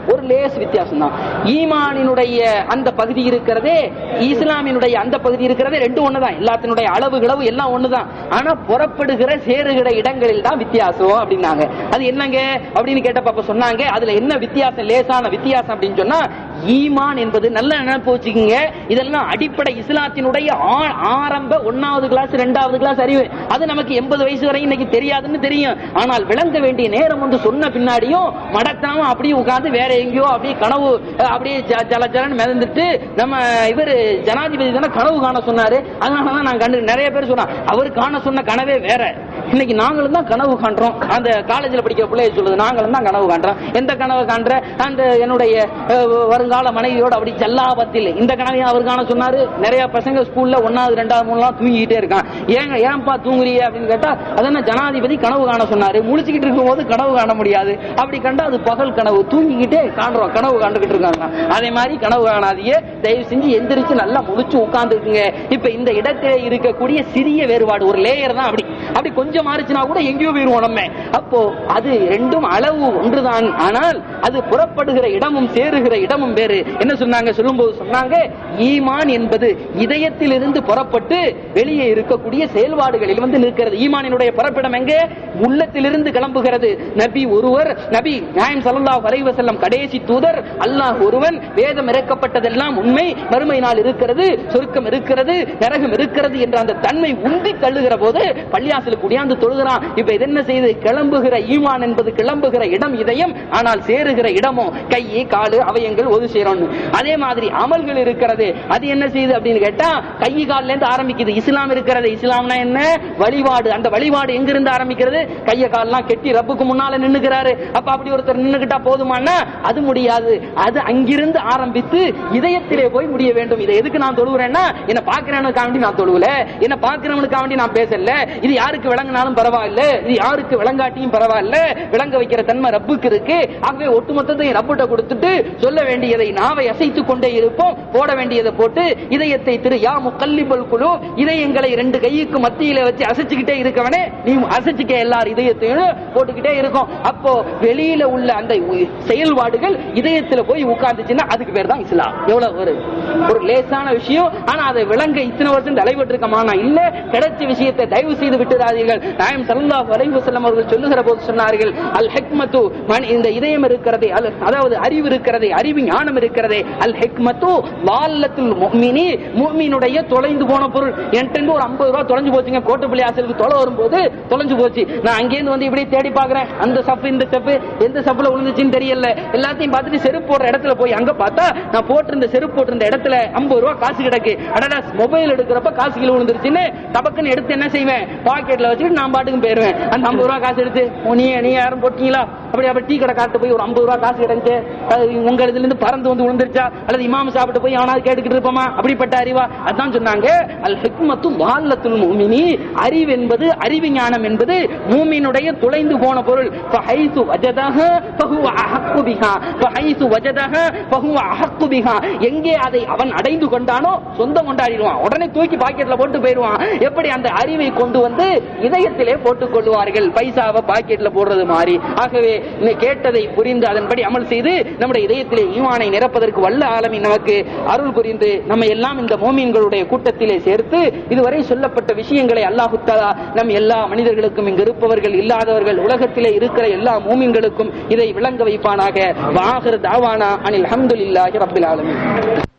ஒரு லேஸ் வித்தியாசம் தான் ஈமானினுடைய அந்த பகுதி இருக்கிறதே இஸ்லாமினுடைய அந்த பகுதி இருக்கிறதே ரெண்டும் ஒண்ணுதான் எல்லாத்தினுடைய அளவு கிளவு எல்லாம் ஒண்ணுதான் ஆனா புறப்படுகிற சேருகிற இடங்களில் தான் வித்தியாசம் அப்படின்னாங்க அது என்னங்க அப்படின்னு கேட்டப்ப அப்ப சொன்னாங்க அதுல என்ன வித்தியாசம் லேசான வித்தியாசம் அப்படின்னு சொன்னா ஈமான் என்பது நல்ல நினைப்பு வச்சுக்கோங்க இதெல்லாம் அடிப்படை இஸ்லாத்தினுடைய ஆ- ஆரம்ப ஒன்னாவது கிளாஸ் ரெண்டாவது கிளாஸ் அறிவு அது நமக்கு எண்பது வயசு வரை இன்னைக்கு தெரியாதுன்னு தெரியும் ஆனால் விளங்க வேண்டிய நேரம் வந்து சொன்ன பின்னாடியும் மடக்காம அப்படியே உட்கார்ந்து வேற எங்கேயோ அப்படியே கனவு அஹ், அப்படியே ஜ- ஜல ஜலன்னு மிதந்துட்டு நம்ம இவர் ஜனாதிபதி தானே கனவு காண சொன்னாரு அதனாலதான் நான் கண்டு நிறைய பேர் சொன்னான் அவர் காண சொன்ன கனவே வேற இன்னைக்கு நாங்களும் தான் கனவு காண்றோம் அந்த காலேஜ்ல படிக்கிற பிள்ளைய சொல்லுது நாங்களும் தான் கனவு காண்றோம் எந்த கனவு காண்ற அந்த என்னுடைய அஹ், வருங்கால மனைவியோட அப்படி ஜல்லாபத்தில் இந்த கனவையும் அவர் காண சொன்னாரு நிறைய பசங்க ஸ்கூல்ல ஒன்னாவது ரெண்டாவது மூணுலாம் தூங்கிட்டே இருக்கான் ஏங்க ஏன்பா தூங்குறிய அப்படின்னு கேட்டா அதென்ன ஜனாதிபதி கனவு காண சொன்னாரு முழிச்சுக்கிட்டு இருக்கும்போது கனவு காண முடியாது அப்படி கண்டா அது பகல் கனவு தூங்கிக்கிட்டே காண்றோம் கனவு காண்டுகிட்டு இருக்காங்க அதே மாதிரி கனவு காணாதீங்க தயவு செஞ்சு எந்திரிச்சு நல்லா முழிச்சு உட்கார்ந்து இருக்குங்க இப்ப இந்த இடத்திலே இருக்கக்கூடிய சிறிய வேறுபாடு ஒரு லேயர் தான் அப்படி அப்படி கொஞ்சம் மாறிச்சுனா கூட எங்கேயோ போயிருவோம் நம்ம அப்போ அது ரெண்டும் அளவு ஒன்றுதான் ஆனால் அது புறப்படுகிற இடமும் சேருகிற இடமும் வேறு என்ன சொன்னாங்க சொல்லும்போது சொன்னாங்க ஈமான் என்பது இதயத்திலிருந்து புறப்பட்டு வெளியே இருக்கக்கூடிய செயல்பாடுகளில் வந்து நிற்கிறது ஈமானினுடைய புறப்பிடம் எங்கே உள்ளத்திலிருந்து கிளம்புகிறது நபி ஒருவர் நபி நாயம் ஸல்லல்லாஹு அலைஹி வஸல்லம் கடைசி தூதர் அல்லாஹ் ஒருவன் வேதம் இறக்கப்பட்டதெல்லாம் உண்மை மறுமை நாள் இருக்கிறது சொர்க்கம் இருக்கிறது நரகம் இருக்கிறது என்ற அந்த தன்மை உந்தி தள்ளுகிற போது பள்ளியாசலுக்கு குடியாந்து தொழுகிறான் இப்ப இது என்ன செய்து கிளம்புகிற ஈமான் என்பது கிளம்புகிற இடம் இதயம் ஆனால் சேருகிற இடமோ கை காலு அவயங்கள் ஒது சேரும் அதே மாதிரி அமல்கள் இருக்கிறது அது என்ன செய்யுது அப்படின்னு கேட்டா கை கால்ல இருந்து ஆரம்பிக்குது இஸ்லாம் இருக்கிறது இஸ்லாம்னா என்ன வழிபாடு அந்த வழிபாடு எங்கிருந்து ஆரம்பிக்கிறது கைய கால்லாம் கெட்டி ரப்புக்கு முன்னால நின்னுக்கிறாரு அப்ப அப்படி ஒருத்தர் நின்னுகிட்டா போதுமானா அது முடியாது அது அங்கிருந்து ஆரம்பித்து இதயத்திலே போய் முடிய வேண்டும் இதை எதுக்கு நான் தொழுகிறேன்னா என்ன பாக்குறவனுக்காக வேண்டி நான் தொழுவல என்ன பாக்குறவனுக்காக வேண்டி நான் பேசல இது யாருக்கு விளங்கினாலும் பரவாயில்ல இது யாருக்கு விளங்காட்டியும் பரவாயில்ல விளங்க வைக்கிற தன்மை ரப்புக்கு இருக்கு ஆகவே ஒட்டுமொத்தத்தையும் ரப்புட்ட கொடுத்துட்டு சொல்ல வேண்டியதை நாவை அசைத்துக் கொண்டே இருப்போம் போட வேண்டியதை போட்டு இதயத்தை திரு யா முக்கல்லிபல் குழு இதயங்களை ரெண்டு கைக்கு மத்தியில வச்சு அசைச்சுக்கிட்டே இருக்கவனே நீ அசைச்சுக்க எல்லார் இதயத்தையும் போட்டுக்கிட்டே இருக்கும் அப்போ வெளியில உள்ள அந்த உ- செயல்பாடுகள் இதயத்துல போய் உட்கார்ந்துச்சுன்னா அதுக்கு பேர் தான் இஸ்லாம் எவ்வளவு ஒரு ஒரு லேசான விஷயம் ஆனா அதை விளங்க இத்தனை வருஷம் தலைப்பட்டு இருக்கமானா இல்ல கிடைச்ச விஷயத்தை தயவு செய்து விட்டுறாதீர்கள் நாயம் ஸல்லல்லாஹு அலைஹி வஸல்லம் அவர்கள் சொல்லுகிற போது சொன்னார்கள் அல் ஹிக்மத்து மன் இந்த இதயம் இருக்கிறதே அல்- அதாவது அறிவு இருக்கிறதே அறிவு ஞானம் இருக்கிறதே அல் ஹிக்மத்து வால்லத்துல் முஃமினி முஃமினுடைய தொலைந்து போன பொருள் என்கிட்ட இருந்து ஒரு 50 ரூபாய் தொலைஞ்சு போச்சுங்க கோட்டப்பள்ளி ஆசிரியருக்கு தொலை வரும்போது தொலைஞ்சு போச்சு நான் அங்கேருந்து வந்து இப்படி தேடி பாக்குறேன் அந்த சப்பு இந்த சப்பு எந்த சப்புல விழுந்துச்சுன்னு தெரியல எல்லாத்தையும் பார்த்துட்டு செருப்பு போடுற இடத்துல போய் அங்க பார்த்தா நான் போட்டிருந்த செருப்பு போட்டிருந்த இடத்துல 50 ரூபாய் காசு கிடக்கு அடடா மொபைல் எடுக்கிறப்ப காசு கீழே விழுந்துருச்சுன்னு டபக்குன்னு எடுத்து என்ன செய்வேன் பாக்கெட்ல வச்சுட்டு நான் பாட்டுக்கு போயிருவேன் அந்த 50 ரூபாய் காசு எடுத்து "ஓ, நீ நீ யாரும் போட்டீங்களா அப்படி அப்படி டீ கடை காட்டு போய் ஒரு 50 ரூபாய் காசு கிடைச்சு அது உங்க இதுல இருந்து பறந்து வந்து விழுந்துருச்சா அல்லது இமாம் சாப்பிட்டு போய் அவனாவது கேட்டுக்கிட்டு இருப்போமா அப்படிப்பட்ட அறிவா அதான் சொன்னாங்க அல் ஹிக்மத்து வால்லத்துல் முஃமினி அறிவு என்பது அறிவு ஞானம் என்பது மூமினுடைய துளைந்து போன பொருள் ஃபஹைசு வஜதஹ ஃபஹுவ அஹக்கு பிஹா ஃபஹைசு வஜதஹ ஃபஹுவ அஹக்கு பிஹா எங்கே அதை அவன் அடைந்து கொண்டானோ சொந்தம் கொண்டாடிடுவான் உடனே தூக்கி பாக்கெட்ல போட்டு போயிடுவான் எப்படி அந்த அறிவை கொண்டு வந்து இதயத்திலே போட்டுக் கொள்வார்கள் பைசாவை பாக்கெட்ல போடுறது மாதிரி ஆகவே இந்த கேட்டதை புரிந்து அதன்படி அமல் செய்து நம்முடைய இதயத்திலே ஈமானை நிரப்பதற்கு வல்ல ஆலமி நமக்கு அருள் புரிந்து நம்ம எல்லாம் இந்த மோமீன்களுடைய கூட்டத்திலே சேர்த்து இதுவரை சொல்லப்பட்ட விஷயங்களை அல்லாஹு தஆலா நம் எல்லா மனிதர்களுக்கும் இங்கு இருப்பவர்கள் இல்லாதவர்கள் உலகத்திலே இருக்கிற எல்லா மூமின்களுக்கும் இதை விளங்க வைப்பானாக வாஹிர் தாவானா அனில் அல்ஹம்துலில்லாஹி ரப்பில் ஆலமீன்